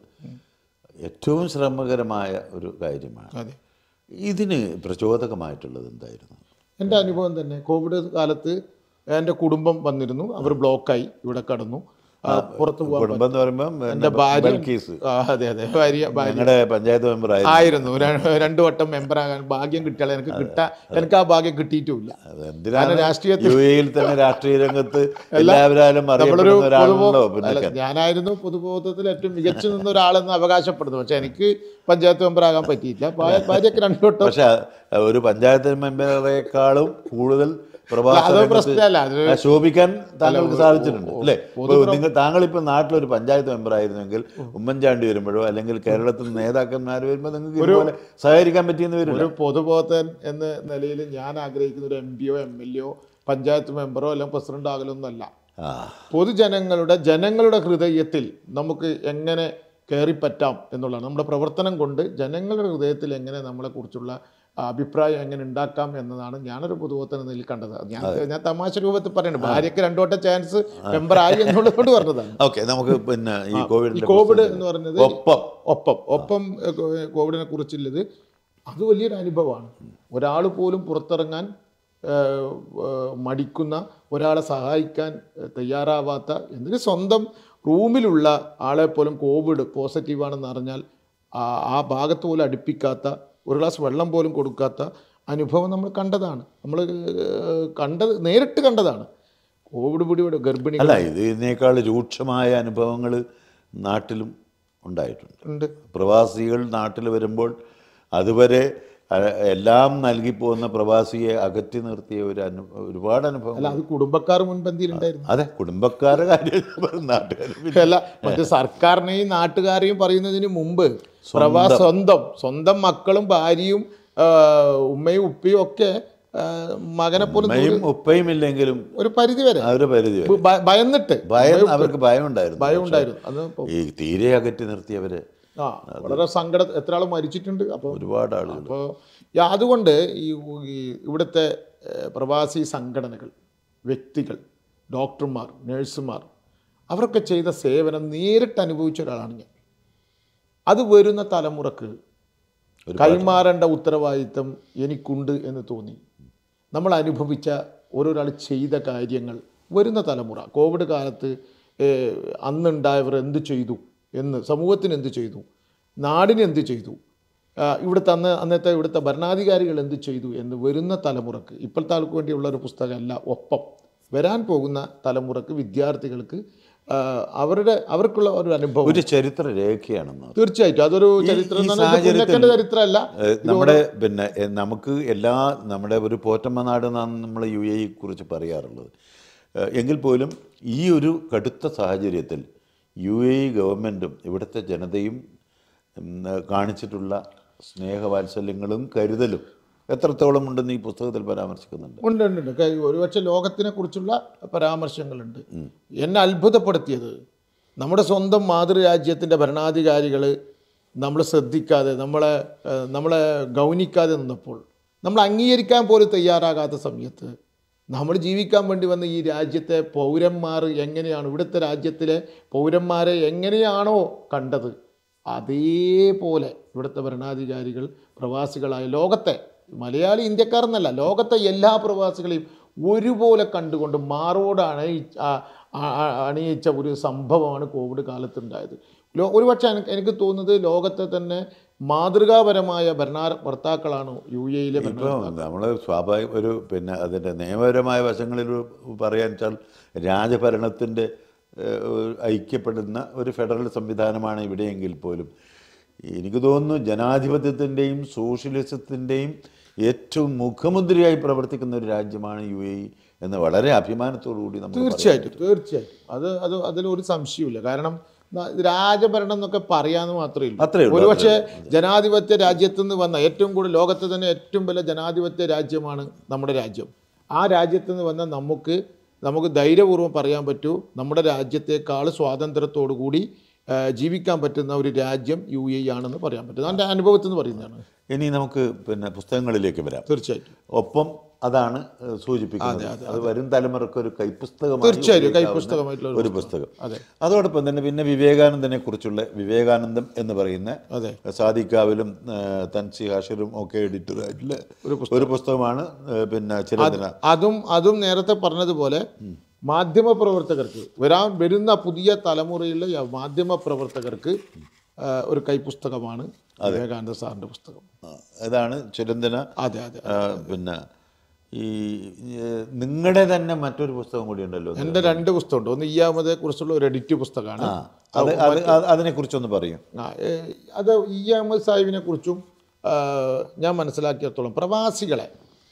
ഏറ്റവും ശ്രമകരമായ ഒരു കാര്യമാണ് അതെ ഇതിന് പ്രചോദകമായിട്ടുള്ളത് എന്തായിരുന്നു എൻ്റെ അനുഭവം തന്നെ കോവിഡ് കാലത്ത് എൻ്റെ കുടുംബം വന്നിരുന്നു അവർ ബ്ലോക്കായി ഇവിടെ കടന്നു ആ, പുറത്ത് പോകാൻ കുടുംബം എന്ന് പറയുമ്പോൾ എൻ്റെ ഭാര്യ ബൽക്കീസ് ആ, അതെ അതെ ഭാര്യ ഭാര്യ ഞങ്ങളുടെ പഞ്ചായത്ത് മെമ്പർ ആയിരുന്നു ആയിരുന്നു ര- രണ്ടു വട്ടം മെമ്പറാകാൻ ഭാഗ്യം കിട്ടിയാൽ എനിക്ക് കിട്ടാ എനിക്ക് ആ ഭാഗ്യം കിട്ടിയിട്ടുമില്ല അത് എന്തിനാണ് രാഷ്ട്രീയത്തിൽ- യു എയിൽ തന്നെ രാഷ്ട്രീയ രംഗത്ത് എല്ലാവരും നമ്മളൊരു അറിയപ്പെടുന്ന ഒരാളാണല്ലോ പൊതുബോ- പിന്നെ അല്ല, ഞാനായിരുന്നു പൊതുബോധത്തിൽ ഏറ്റവും മികച്ചു നിന്ന ഒരാളെന്ന് അവകാശപ്പെടുന്നു പക്ഷെ എനിക്ക് പഞ്ചായത്ത് മെമ്പറാകാൻ പറ്റിയില്ല ഭാര്യ- ഭാര്യയ്ക്ക് രണ്ടു വട്ടം പക്ഷെ ഒരു പഞ്ചായത്ത് മെമ്പറേക്കാളും കൂടുതൽ പ്രവാസ അത് രംഗത്ത് പ്രശ്നമല്ല അത് ആ, ശോഭിക്കാൻ താങ്കൾക്ക് സാധിച്ചിട്ടുണ്ട് അല്ലേ ഇപ്പൊ നിങ്ങൾ താങ്കളിപ്പോൾ നാട്ടിലൊരു പഞ്ചായത്ത് മെമ്പർ ആയിരുന്നെങ്കിൽ ഉമ്മൻചാണ്ടി വരുമ്പോഴോ അല്ലെങ്കിൽ കേരളത്തിൽ നേതാക്കന്മാർ വരുമ്പോൾ നിങ്ങൾക്ക് ഇതുപോലെ സഹകരിക്കാൻ പറ്റിയെന്ന് വരില്ല ഒരു പൊതുബോധൻ എന്ന നിലയിൽ ഞാൻ ആഗ്രഹിക്കുന്ന ഒരു എം പിയോ എം എൽ എയോ പഞ്ചായത്ത് മെമ്പറോ അല്ലെങ്കിൽ പ്രസിഡന്റ് ആകലൊന്നുമല്ല ആ പൊതുജനങ്ങളുടെ ജനങ്ങളുടെ ഹൃദയത്തിൽ നമുക്ക് എങ്ങനെ കയറിപ്പറ്റാം എന്നുള്ളതാണ് നമ്മുടെ പ്രവർത്തനം കൊണ്ട് ജനങ്ങളുടെ ഹൃദയത്തിൽ എങ്ങനെ നമ്മളെക്കുറിച്ചുള്ള അഭിപ്രായം എങ്ങനെ ഉണ്ടാക്കാം എന്നതാണ് ഞാനൊരു പൊതുബോധന നിലയിൽ കണ്ടത് ഞാൻ ഞാൻ തമാശ രൂപത്തിൽ പറയുന്നത് ഭാര്യയ്ക്ക് രണ്ടു വട്ടം ചാൻസ് മെമ്പറായി എന്നുള്ളത് കൊണ്ട് പറഞ്ഞതാണ് ഓക്കെ നമുക്ക് പിന്നെ ഈ ഈ കോവിഡിന്റെ കോവിഡ് എന്ന് പറയുന്നത് ഒപ്പം ഒപ്പം ഒപ്പം ഏഹ്, കോ- കോവിഡിനെ കുറിച്ചുള്ളത് അത് വലിയൊരു അനുഭവമാണ് ഒരാൾ പോലും പുറത്തിറങ്ങാൻ ഏഹ്, ഏഹ്, മടിക്കുന്ന ഒരാളെ സഹായിക്കാൻ ഏഹ്, തയ്യാറാവാത്ത എന്തിന് സ്വന്തം റൂമിലുള്ള ആളെ പോലും കോവിഡ് പോസിറ്റീവാണെന്ന് അറിഞ്ഞാൽ ആ ആ ഭാഗത്ത് പോലും അടുപ്പിക്കാത്ത ഒരു ഗ്ലാസ് വെള്ളം പോലും കൊടുക്കാത്ത അനുഭവം നമ്മൾ കണ്ടതാണ് നമ്മൾ ഏഹ്, കണ്ടത് നേരിട്ട് കണ്ടതാണ് കോവിഡ് പിടിപെടും ഗർഭിണികൾ അല്ല ഇതിനേക്കാൾ രൂക്ഷമായ അനുഭവങ്ങൾ നാട്ടിലും ഉണ്ടായിട്ടുണ്ട് ഉണ്ട് പ്രവാസികൾ നാട്ടിൽ വരുമ്പോൾ അതുവരെ അഹ്, എല്ലാം നൽകി പോകുന്ന പ്രവാസിയെ അകറ്റി നിർത്തിയ ഒരു അനു ഒരുപാട് അനുഭവം അല്ല അത് കുടുംബക്കാർ മുൻപന്തിയിലുണ്ടായിരുന്നു അതെ കുടുംബക്കാരെ കാര്യം നാട്ടുകാർ അല്ല മറ്റേ സർക്കാരിനെയും നാട്ടുകാരെയും പറയുന്നതിന് മുമ്പ് പ്രവാ സ്വന്തം സ്വന്തം മക്കളും ഭാര്യയും ആ, ഉമ്മയും ഉപ്പയും ഒക്കെ ആ, മകനെ പോലും അമ്മയും ഉപ്പയും ഇല്ലെങ്കിലും ഒരു പരിധി വരെ അവര് പരിധി വരെ. ഭ- ഭയന്നിട്ട് ഭയം അവർക്ക് ഭയം ഉണ്ടായിരുന്നു ഭയം ഉണ്ടായിരുന്നു അത് ഇപ്പൊ- ഈ തീരെ അകറ്റി നിർത്തിയവരെ ആ വളരെ സങ്കട എത്ര ആൾ മരിച്ചിട്ടുണ്ട് അപ്പോൾ ഒരുപാട് ആളുകൾ അപ്പോൾ അതുകൊണ്ട് ഈ ഈ ഇവിടുത്തെ ഏഹ്, പ്രവാസി സംഘടനകൾ വ്യക്തികൾ ഡോക്ടർമാർ നഴ്സുമാർ അവരൊക്കെ ചെയ്ത സേവനം നേരിട്ട് അനുഭവിച്ച ഒരാളാണ് ഞാൻ അത് വരുന്ന തലമുറക്ക് ഒരു കൈമാറേണ്ട ഉത്തരവാദിത്തം എനിക്കുണ്ട് എന്ന് തോന്നി നമ്മൾ അനുഭവിച്ച ഓരോരാൾ ചെയ്ത കാര്യങ്ങൾ വരുന്ന തലമുറ കോവിഡ് കാലത്ത് ഏഹ്, അന്നുണ്ടായവർ എന്ത് ചെയ്തു എന്ന് സമൂഹത്തിന് എന്ത് ചെയ്തു നാടിന് എന്ത് ചെയ്തു ആ, ഇവിടുത്തെ അന്ന് അന്നത്തെ ഇവിടുത്തെ ഭരണാധികാരികൾ എന്ത് ചെയ്തു എന്ന് വരുന്ന തലമുറക്ക് ഇപ്പോഴത്തെ ആൾക്ക് വേണ്ടിയുള്ള ഒരു പുസ്തകമല്ല ഒപ്പം വരാൻ പോകുന്ന തലമുറക്ക് വിദ്യാർത്ഥികൾക്ക് ആ, അവരുടെ അവർക്കുള്ള ഒരു അനുഭവം ഒരു ചരിത്ര രേഖയാണെന്ന് അത്. തീർച്ചയായിട്ടും അതൊരു ഈ- ചരിത്രം ഈ എന്ന് പറഞ്ഞാൽ ഇത് സാഹചര്യത്തിൽ- പുന്നക്കന്റെ ചരിത്രമല്ല ഏഹ് നമ്മുടെ പിന്നെ ഏഹ് നമുക്ക് എല്ലാ നമ്മുടെ ഒരു പോറ്റമ്മ നാട് എന്നാണ് നമ്മൾ യു എ കുറിച്ച് പറയാറുള്ളത് ഏഹ് എങ്കിൽ പോലും ഈ ഒരു കടുത്ത സാഹചര്യത്തിൽ യു എ ഗവൺമെൻറ്റും ഇവിടുത്തെ ജനതയും ഉം, കാണിച്ചിട്ടുള്ള സ്നേഹവാത്സല്യങ്ങളും കരുതലും എത്രത്തോളം ഉണ്ടെന്ന് ഈ പുസ്തകത്തിൽ പരാമർശിക്കുന്നുണ്ട് ഉണ്ട് ഉണ്ട് ഉണ്ട് കൈ- ഒരുപക്ഷെ ലോകത്തിനെ കുറിച്ചുള്ള പരാമർശങ്ങളുണ്ട് എന്നെ അത്ഭുതപ്പെടുത്തിയത് നമ്മുടെ സ്വന്തം മാതൃരാജ്യത്തിൻ്റെ ഭരണാധികാരികൾ നമ്മൾ ശ്രദ്ധിക്കാതെ നമ്മളെ ഏഹ്, നമ്മളെ ഗൗനിക്കാതെ നിന്നപ്പോൾ നമ്മൾ അംഗീകരിക്കാൻ പോലും തയ്യാറാകാത്ത സമയത്ത് നമ്മൾ ജീവിക്കാൻ വേണ്ടി വന്ന ഈ രാജ്യത്തെ പൗരന്മാർ എങ്ങനെയാണ് ഇവിടുത്തെ രാജ്യത്തിലെ പൗരന്മാരെ എങ്ങനെയാണോ കണ്ടത് അതേപോലെ ഇവിടുത്തെ ഭരണാധികാരികൾ പ്രവാസികളായ ലോകത്തെ മലയാളി ഇന്ത്യക്കാർ എന്നല്ല ലോകത്തെ എല്ലാ പ്രവാസികളെയും ഒരുപോലെ കണ്ടുകൊണ്ട് മാറോട് അണയി ആ- ആ- ആ- അണിയിച്ച ഒരു സംഭവമാണ് കോവിഡ് കാലത്തുണ്ടായത് ലോ ഒരുപക്ഷെ എനിക്ക് എനിക്ക് തോന്നുന്നത് ലോകത്തെ തന്നെ മാതൃകാപരമായ ഭരണ ഭർത്താക്കളാണ് യു എയിലെ ഭരണ ഇപ്പോൾ നമ്മൾ സ്വാഭാവിക ഒരു പിന്നെ അതിൻ്റെ നിയമപരമായ വശങ്ങളിൽ പറയാൻ വെച്ചാൽ രാജഭരണത്തിൻ്റെ ഏഹ്, ഒരു ഐക്യപ്പെടുന്ന ഒരു ഫെഡറൽ സംവിധാനമാണ് ഇവിടെയെങ്കിൽ പോലും എനിക്ക് തോന്നുന്നു ജനാധിപത്യത്തിൻ്റെയും സോഷ്യലിസത്തിൻ്റെയും ഏറ്റവും മുഖമുദ്രയായി പ്രവർത്തിക്കുന്ന ഒരു രാജ്യമാണ് യു എ ഇ എന്ന് വളരെ അഭിമാനത്തോടു കൂടി നമ്മൾ തീർച്ചയായിട്ടും തീർച്ചയായിട്ടും അത് അത് അതിലൊരു സംശയമില്ല കാരണം ന- രാജഭരണം എന്നൊക്കെ പറയാന്ന് മാത്രമേ അത്രയേ ഉള്ളൂ ഉള്ളൂ, ഒരുപക്ഷെ ജനാധിപത്യ രാജ്യത്ത് നിന്ന് വന്ന ഏറ്റവും കൂടുതൽ ലോകത്തെ തന്നെ ഏറ്റവും വലിയ ജനാധിപത്യ രാജ്യമാണ് നമ്മുടെ രാജ്യം ആ രാജ്യത്ത് നിന്ന് വന്ന നമുക്ക് നമുക്ക് ധൈര്യപൂർവ്വം പറയാൻ പറ്റൂ നമ്മുടെ രാജ്യത്തെക്കാൾ സ്വാതന്ത്ര്യത്തോടു കൂടി ആ, ജീവിക്കാൻ പറ്റുന്ന ഒരു രാജ്യം യു എ ആണെന്ന് പറയാൻ പറ്റും എൻ്റെ അനുഭവത്തിൽ നിന്ന് പറയുന്നതാണ് ഇനി നമുക്ക് പിന്നെ പുസ്തകങ്ങളിലേക്ക് വരാം തീർച്ചയായിട്ടും ഒപ്പം അതാണ് ഏഹ്, സൂചിപ്പിക്കുന്നത് അത് വരും തലമുറക്ക് ഒരു കൈപ്പുസ്തകമായി തീർച്ചയായും ഉപയോഗിക്കാവുന്ന കൈപ്പുസ്തകമായിട്ടുള്ള ഒരു പുസ്തകം അതെ അതോടൊപ്പം തന്നെ പിന്നെ വിവേകാനന്ദനെ കുറിച്ചുള്ള വിവേകാനന്ദം എന്ന് പറയുന്ന അതെ സാദിക്കാവിലും ഏഹ്, തൻസി ഹാഷിറും ഒക്കെ എഡിറ്ററായിട്ടുള്ള ഒരു പുസ്തകമാണ് ഏഹ്, പിന്നെ ചിരന്തന അതും അതും നേരത്തെ പറഞ്ഞതുപോലെ മാധ്യമ പ്രവർത്തകർക്ക് വരാൻ വരുന്ന പുതിയ തലമുറയിലെ യ- മാധ്യമ പ്രവർത്തകർക്ക് ആ, ഒരു കൈപ്പുസ്തകമാണ് വിവേകാനന്ദ സാറിൻ്റെ പുസ്തകം ഇതാണ് ചിരന്തന അതെ അതെ ആ, പിന്നെ ഈ നിങ്ങളുടെ തന്നെ മറ്റൊരു പുസ്തകം കൂടി ഉണ്ടല്ലോ എൻ്റെ രണ്ട് പുസ്തകമുണ്ട് ഒന്ന് ഇയാമതെ കുറിച്ചുള്ള ഒരു എഡിറ്റ് പുസ്തകമാണ് അത് അത് അത് അതിനെക്കുറിച്ചൊന്ന് പറയും ആ, ഏ, അത് ഇ അഹമ്മദ് സാഹിബിനെ കുറിച്ചും ആ, ഞാൻ മനസ്സിലാക്കിയിടത്തോളം പ്രവാസികളെ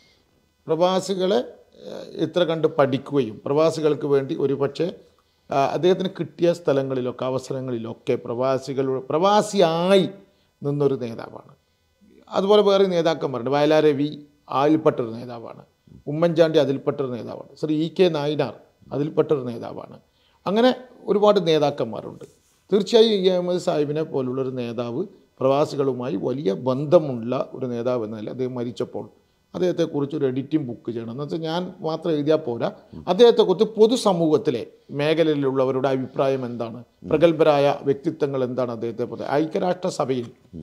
പ്രവാസികളെ ഏ, ഇത്ര കണ്ട് പഠിക്കുകയും പ്രവാസികൾക്ക് വേണ്ടി ഒരു പക്ഷേ ആ, അദ്ദേഹത്തിന് കിട്ടിയ സ്ഥലങ്ങളിലൊക്കെ അവസരങ്ങളിലൊക്കെ പ്രവാസികൾ പ്രവാസിയായി നിന്നൊരു നേതാവാണ് അതുപോലെ വേറെ നേതാക്കന്മാരുണ്ട് വയലാർ രവി അതിൽപ്പെട്ടൊരു നേതാവാണ് ഉമ്മൻചാണ്ടി അതിൽപ്പെട്ടൊരു നേതാവാണ് ശ്രീ ഇ കെ നായനാർ അതിൽപ്പെട്ടൊരു നേതാവാണ് അങ്ങനെ ഒരുപാട് നേതാക്കന്മാരുണ്ട് തീർച്ചയായും ഇ അഹമ്മദ് സാഹിബിനെ പോലുള്ളൊരു നേതാവ് പ്രവാസികളുമായി വലിയ ബന്ധമുള്ള ഒരു നേതാവ് എന്നല്ല അദ്ദേഹം മരിച്ചപ്പോൾ അദ്ദേഹത്തെക്കുറിച്ച് ഒരു എഡിറ്റിംഗ് ബുക്ക് ചെയ്യണം എന്ന് വെച്ചാൽ ഞാൻ മാത്രം എഴുതിയാൽ പോരാ അദ്ദേഹത്തെക്കുറിച്ച് പൊതുസമൂഹത്തിലെ മേഖലയിലുള്ളവരുടെ അഭിപ്രായം എന്താണ് പ്രഗത്ഭരായ വ്യക്തിത്വങ്ങൾ എന്താണ് അദ്ദേഹത്തെ പറ്റി ഐക്യരാഷ്ട്ര സഭയിൽ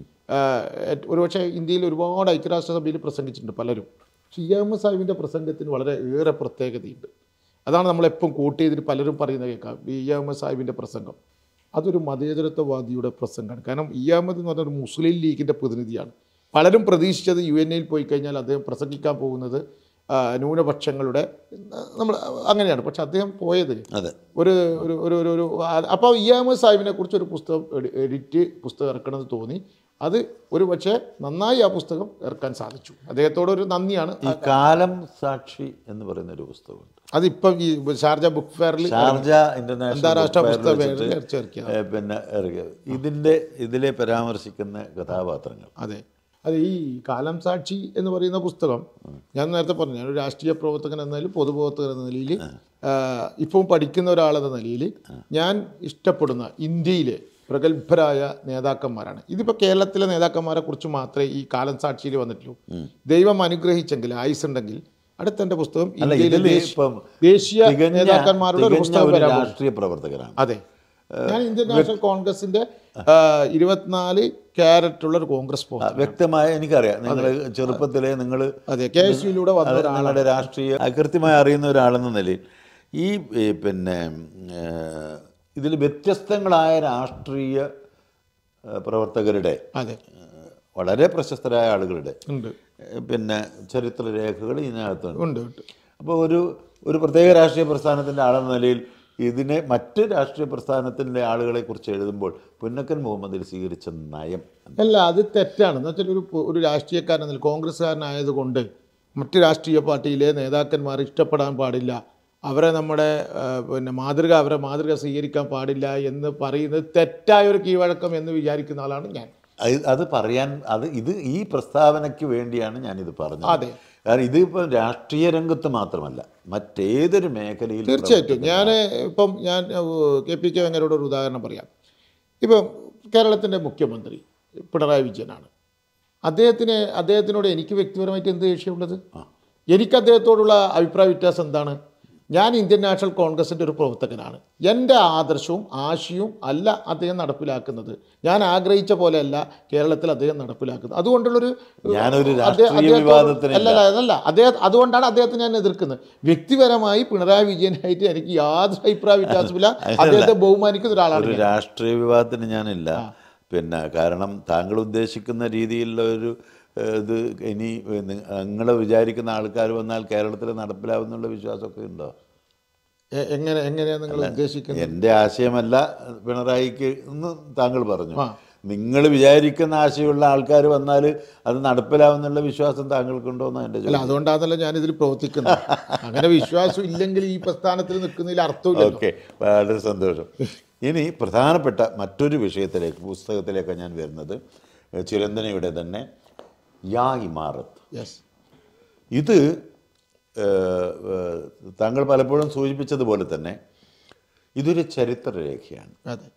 ഒരുപക്ഷെ ഇന്ത്യയിൽ ഒരുപാട് ഐക്യരാഷ്ട്ര സഭയിൽ പ്രസംഗിച്ചിട്ടുണ്ട് പലരും പക്ഷേ ഇ അഹമ്മദ് സാഹിബിൻ്റെ പ്രസംഗത്തിന് വളരെ ഏറെ പ്രത്യേകതയുണ്ട് അതാണ് നമ്മളെപ്പം കോട്ട് ചെയ്തിട്ട് പലരും പറയുന്നത് കേൾക്കാം ഈ ഇ അഹമ്മദ് സാഹിബിൻ്റെ പ്രസംഗം അതൊരു മതേതരത്വവാദിയുടെ പ്രസംഗമാണ് കാരണം ഇ അഹമ്മദ് എന്ന് പറഞ്ഞ ഒരു മുസ്ലിം ലീഗിൻ്റെ പ്രതിനിധിയാണ് പലരും പ്രതീക്ഷിച്ചത് യു എൻ എയിൽ പോയി കഴിഞ്ഞാൽ അദ്ദേഹം പ്രസംഗിക്കാൻ പോകുന്നത് ആ, ന്യൂനപക്ഷങ്ങളുടെ നമ്മൾ അങ്ങനെയാണ് പക്ഷെ അദ്ദേഹം പോയത് അതെ ഒരു ഒരു ഒരു ഒരു ഒരു അപ്പോൾ ഇ അഹമ്മദ് സാഹിബിനെ കുറിച്ച് ഒരു പുസ്തകം എഡി- എഡിറ്റ് പുസ്തകം ഇറക്കണമെന്ന് തോന്നി അത് ഒരു പക്ഷേ നന്നായി ആ പുസ്തകം ഇറക്കാൻ സാധിച്ചു അദ്ദേഹത്തോടൊരു നന്ദിയാണ് ഈ കാലം സാക്ഷി എന്ന് പറയുന്ന ഒരു പുസ്തകമുണ്ട് അതിപ്പം ഈ ഷാർജ ബുക്ക് ഫെയറിൽ ഷാർജ ഇന്റർനാഷണൽ അന്താരാഷ്ട്ര ബുക്ക് ഫെയറിൽ പുസ്തക വെച്ചിട്ട് ഫെയറിൽ ചേർക്കുക ഏ, പിന്നെ ഇറങ്ങിയത് ഇതിൻ്റെ ഇതിലെ പരാമർശിക്കുന്ന കഥാപാത്രങ്ങൾ അതെ അത് ഈ കാലം സാക്ഷി എന്ന് പറയുന്ന പുസ്തകം ഞാൻ നേരത്തെ പറഞ്ഞു ഞാൻ ഒരു രാഷ്ട്രീയ പ്രവർത്തകൻ എന്ന നിലയിൽ പൊതുപ്രവർത്തകൻ എന്ന നിലയിൽ ഇപ്പം പഠിക്കുന്ന ഒരാളെന്ന നിലയിൽ ഞാൻ ഇഷ്ടപ്പെടുന്ന ഇന്ത്യയിലെ പ്രഗത്ഭരായ നേതാക്കന്മാരാണ് ഇതിപ്പോൾ കേരളത്തിലെ നേതാക്കന്മാരെ കുറിച്ച് മാത്രമേ ഈ കാലം സാക്ഷിയിൽ വന്നിട്ടുള്ളൂ ദൈവം അനുഗ്രഹിച്ചെങ്കിൽ ആയുസ്സുണ്ടെങ്കിൽ അടുത്ത എൻ്റെ പുസ്തകം അല്ല ഇന്ത്യയിലെ ഇതിൽ ദേശീയ- ഇപ്പം ദേശീയ തികഞ്ഞ നേതാക്കന്മാരുടെ ഒരു തികഞ്ഞ പുസ്തകം ഒരു വരാൻ പോകുന്നു. രാഷ്ട്രീയ പ്രവർത്തകനാണ് അതെ ഞാൻ ഇന്ത്യൻ നാഷണൽ കോൺഗ്രസിന്റെ ആ, ഇരുപത്തിനാല് ക്യാരറ്റ് ഉള്ള ഒരു കോൺഗ്രസ് പോ ആ, വ്യക്തമായ എനിക്കറിയാം നിങ്ങൾ ചെറുപ്പത്തിലെ നിങ്ങൾ അതെ കെ എസ് യുയിലൂടെ വന്ന അത് ഒരാളാണ് നിങ്ങളുടെ രാഷ്ട്രീയ ആ, കൃത്യമായി അറിയുന്ന ഒരാളെന്ന നിലയിൽ ഈ ഏ, പിന്നെ ഇതിൽ വ്യത്യസ്തങ്ങളായ രാഷ്ട്രീയ ഏ, പ്രവർത്തകരുടെ അതെ ഏ, വളരെ പ്രശസ്തരായ ആളുകളുടെ ഉണ്ട് ഏ, പിന്നെ ചരിത്രരേഖകൾ ഇതിനകത്തുണ്ട് ഉണ്ട് ഉണ്ട് അപ്പോൾ ഒരു ഒരു പ്രത്യേക രാഷ്ട്രീയ പ്രസ്ഥാനത്തിൻ്റെ ആളെന്ന നിലയിൽ ഇതിനെ മറ്റ് രാഷ്ട്രീയ പ്രസ്ഥാനത്തിൻ്റെ ആളുകളെ കുറിച്ച് എഴുതുമ്പോൾ പുന്നക്കൻ മുഹമ്മദിൽ സ്വീകരിച്ച നയം അല്ല അത് തെറ്റാണ് എന്ന് വെച്ചാൽ ഒരു പൊ- ഒരു രാഷ്ട്രീയക്കാരൻ എന്നല്ല കോൺഗ്രസ്സുകാരനായതുകൊണ്ട് മറ്റ് രാഷ്ട്രീയ പാർട്ടിയിലെ നേതാക്കന്മാർ ഇഷ്ടപ്പെടാൻ പാടില്ല അവരെ നമ്മുടെ ആ, പിന്നെ മാതൃക അവരെ മാതൃക സ്വീകരിക്കാൻ പാടില്ല എന്ന് പറയുന്നത് തെറ്റായ ഒരു കീഴ്വഴക്കം എന്ന് വിചാരിക്കുന്ന ആളാണ് ഞാൻ അത് അത് പറയാൻ അത് ഇത് ഈ പ്രസ്താവനയ്ക്ക് വേണ്ടിയാണ് ഞാനിത് പറഞ്ഞത് അതെ. കാരണം ഇതിപ്പോൾ രാഷ്ട്രീയ രംഗത്ത് മാത്രമല്ല മറ്റേതൊരു മേഖലയിൽ തീർച്ചയായിട്ടും ഞാൻ ഇപ്പം ഞാൻ ഏഹ്, കെ പി കെ വെങ്ങരോട് ഒരു ഉദാഹരണം പറയാം ഇപ്പം കേരളത്തിൻ്റെ മുഖ്യമന്ത്രി പിണറായി വിജയനാണ് അദ്ദേഹത്തിന് അദ്ദേഹത്തിനോട് എനിക്ക് വ്യക്തിപരമായിട്ട് എന്ത് ദേഷ്യമുള്ളത് എനിക്ക് അദ്ദേഹത്തോടുള്ള അഭിപ്രായ വ്യത്യാസം എന്താണ് ഞാൻ ഇന്ത്യൻ നാഷണൽ കോൺഗ്രസിൻ്റെ ഒരു പ്രവർത്തകനാണ് എൻ്റെ ആദർശവും ആശയവും അല്ല അദ്ദേഹം നടപ്പിലാക്കുന്നത് ഞാൻ ആഗ്രഹിച്ച പോലെയല്ല കേരളത്തിൽ അദ്ദേഹം നടപ്പിലാക്കുന്നത് അതുകൊണ്ടുള്ളൊരു ഞാനൊരു അദ്ദേഹം- രാഷ്ട്രീയ അദ്ദേഹത്തോട് വിവാദത്തിനില്ല. അല്ല അല്ല അതല്ല അദ്ദേഹം അതുകൊണ്ടാണ് അദ്ദേഹത്തെ ഞാൻ എതിർക്കുന്നത് വ്യക്തിപരമായി പിണറായി വിജയനായിട്ട് എനിക്ക് യാതൊരു അഭിപ്രായ വ്യത്യാസമില്ല അദ്ദേഹത്തെ ബഹുമാനിക്കുന്ന ഒരാളാണ് ഒരു രാഷ്ട്രീയ വിവാദത്തിന് ഞാനില്ല പിന്നെ കാരണം താങ്കൾ ഉദ്ദേശിക്കുന്ന രീതിയിലുള്ള ഒരു ഏഹ്, ഇത് ഇനി നിങ്ങൾ വിചാരിക്കുന്ന ആൾക്കാർ വന്നാൽ കേരളത്തിൽ നടപ്പിലാവുന്നുള്ള വിശ്വാസമൊക്കെ ഉണ്ടോ എ- എങ്ങനെ എങ്ങനെയാണ് നിങ്ങൾ ഉദ്ദേശിക്കുന്നത് എൻ്റെ ആശയമല്ല പിണറായിക്ക് എന്ന് താങ്കൾ പറഞ്ഞു ആ. നിങ്ങൾ വിചാരിക്കുന്ന ആശയമുള്ള ആൾക്കാർ വന്നാൽ അത് നടപ്പിലാവുന്നുള്ള വിശ്വാസം താങ്കൾക്കുണ്ടോ എന്നാണ് എൻ്റെ അല്ല ചോദ്യം അതുകൊണ്ടാണല്ലോ ഞാനിതിൽ പ്രവർത്തിക്കുന്നത് അങ്ങനെ വിശ്വാസം ഇല്ലെങ്കിൽ ഈ പ്രസ്ഥാനത്തിൽ നിൽക്കുന്നതിൽ അർത്ഥമില്ല ഓക്കെ വളരെ സന്തോഷം ഇനി പ്രധാനപ്പെട്ട മറ്റൊരു വിഷയത്തിലേക്ക് പുസ്തകത്തിലേക്ക് ഞാൻ വരുന്നത് ചിരന്തനയുടെ തന്നെ യാ ഇമാറത്ത് യെസ് ഇത് ഏഹ്, ഏഹ്, താങ്കൾ പലപ്പോഴും സൂചിപ്പിച്ചതുപോലെ തന്നെ ഇതൊരു ചരിത്രരേഖയാണ് അതെ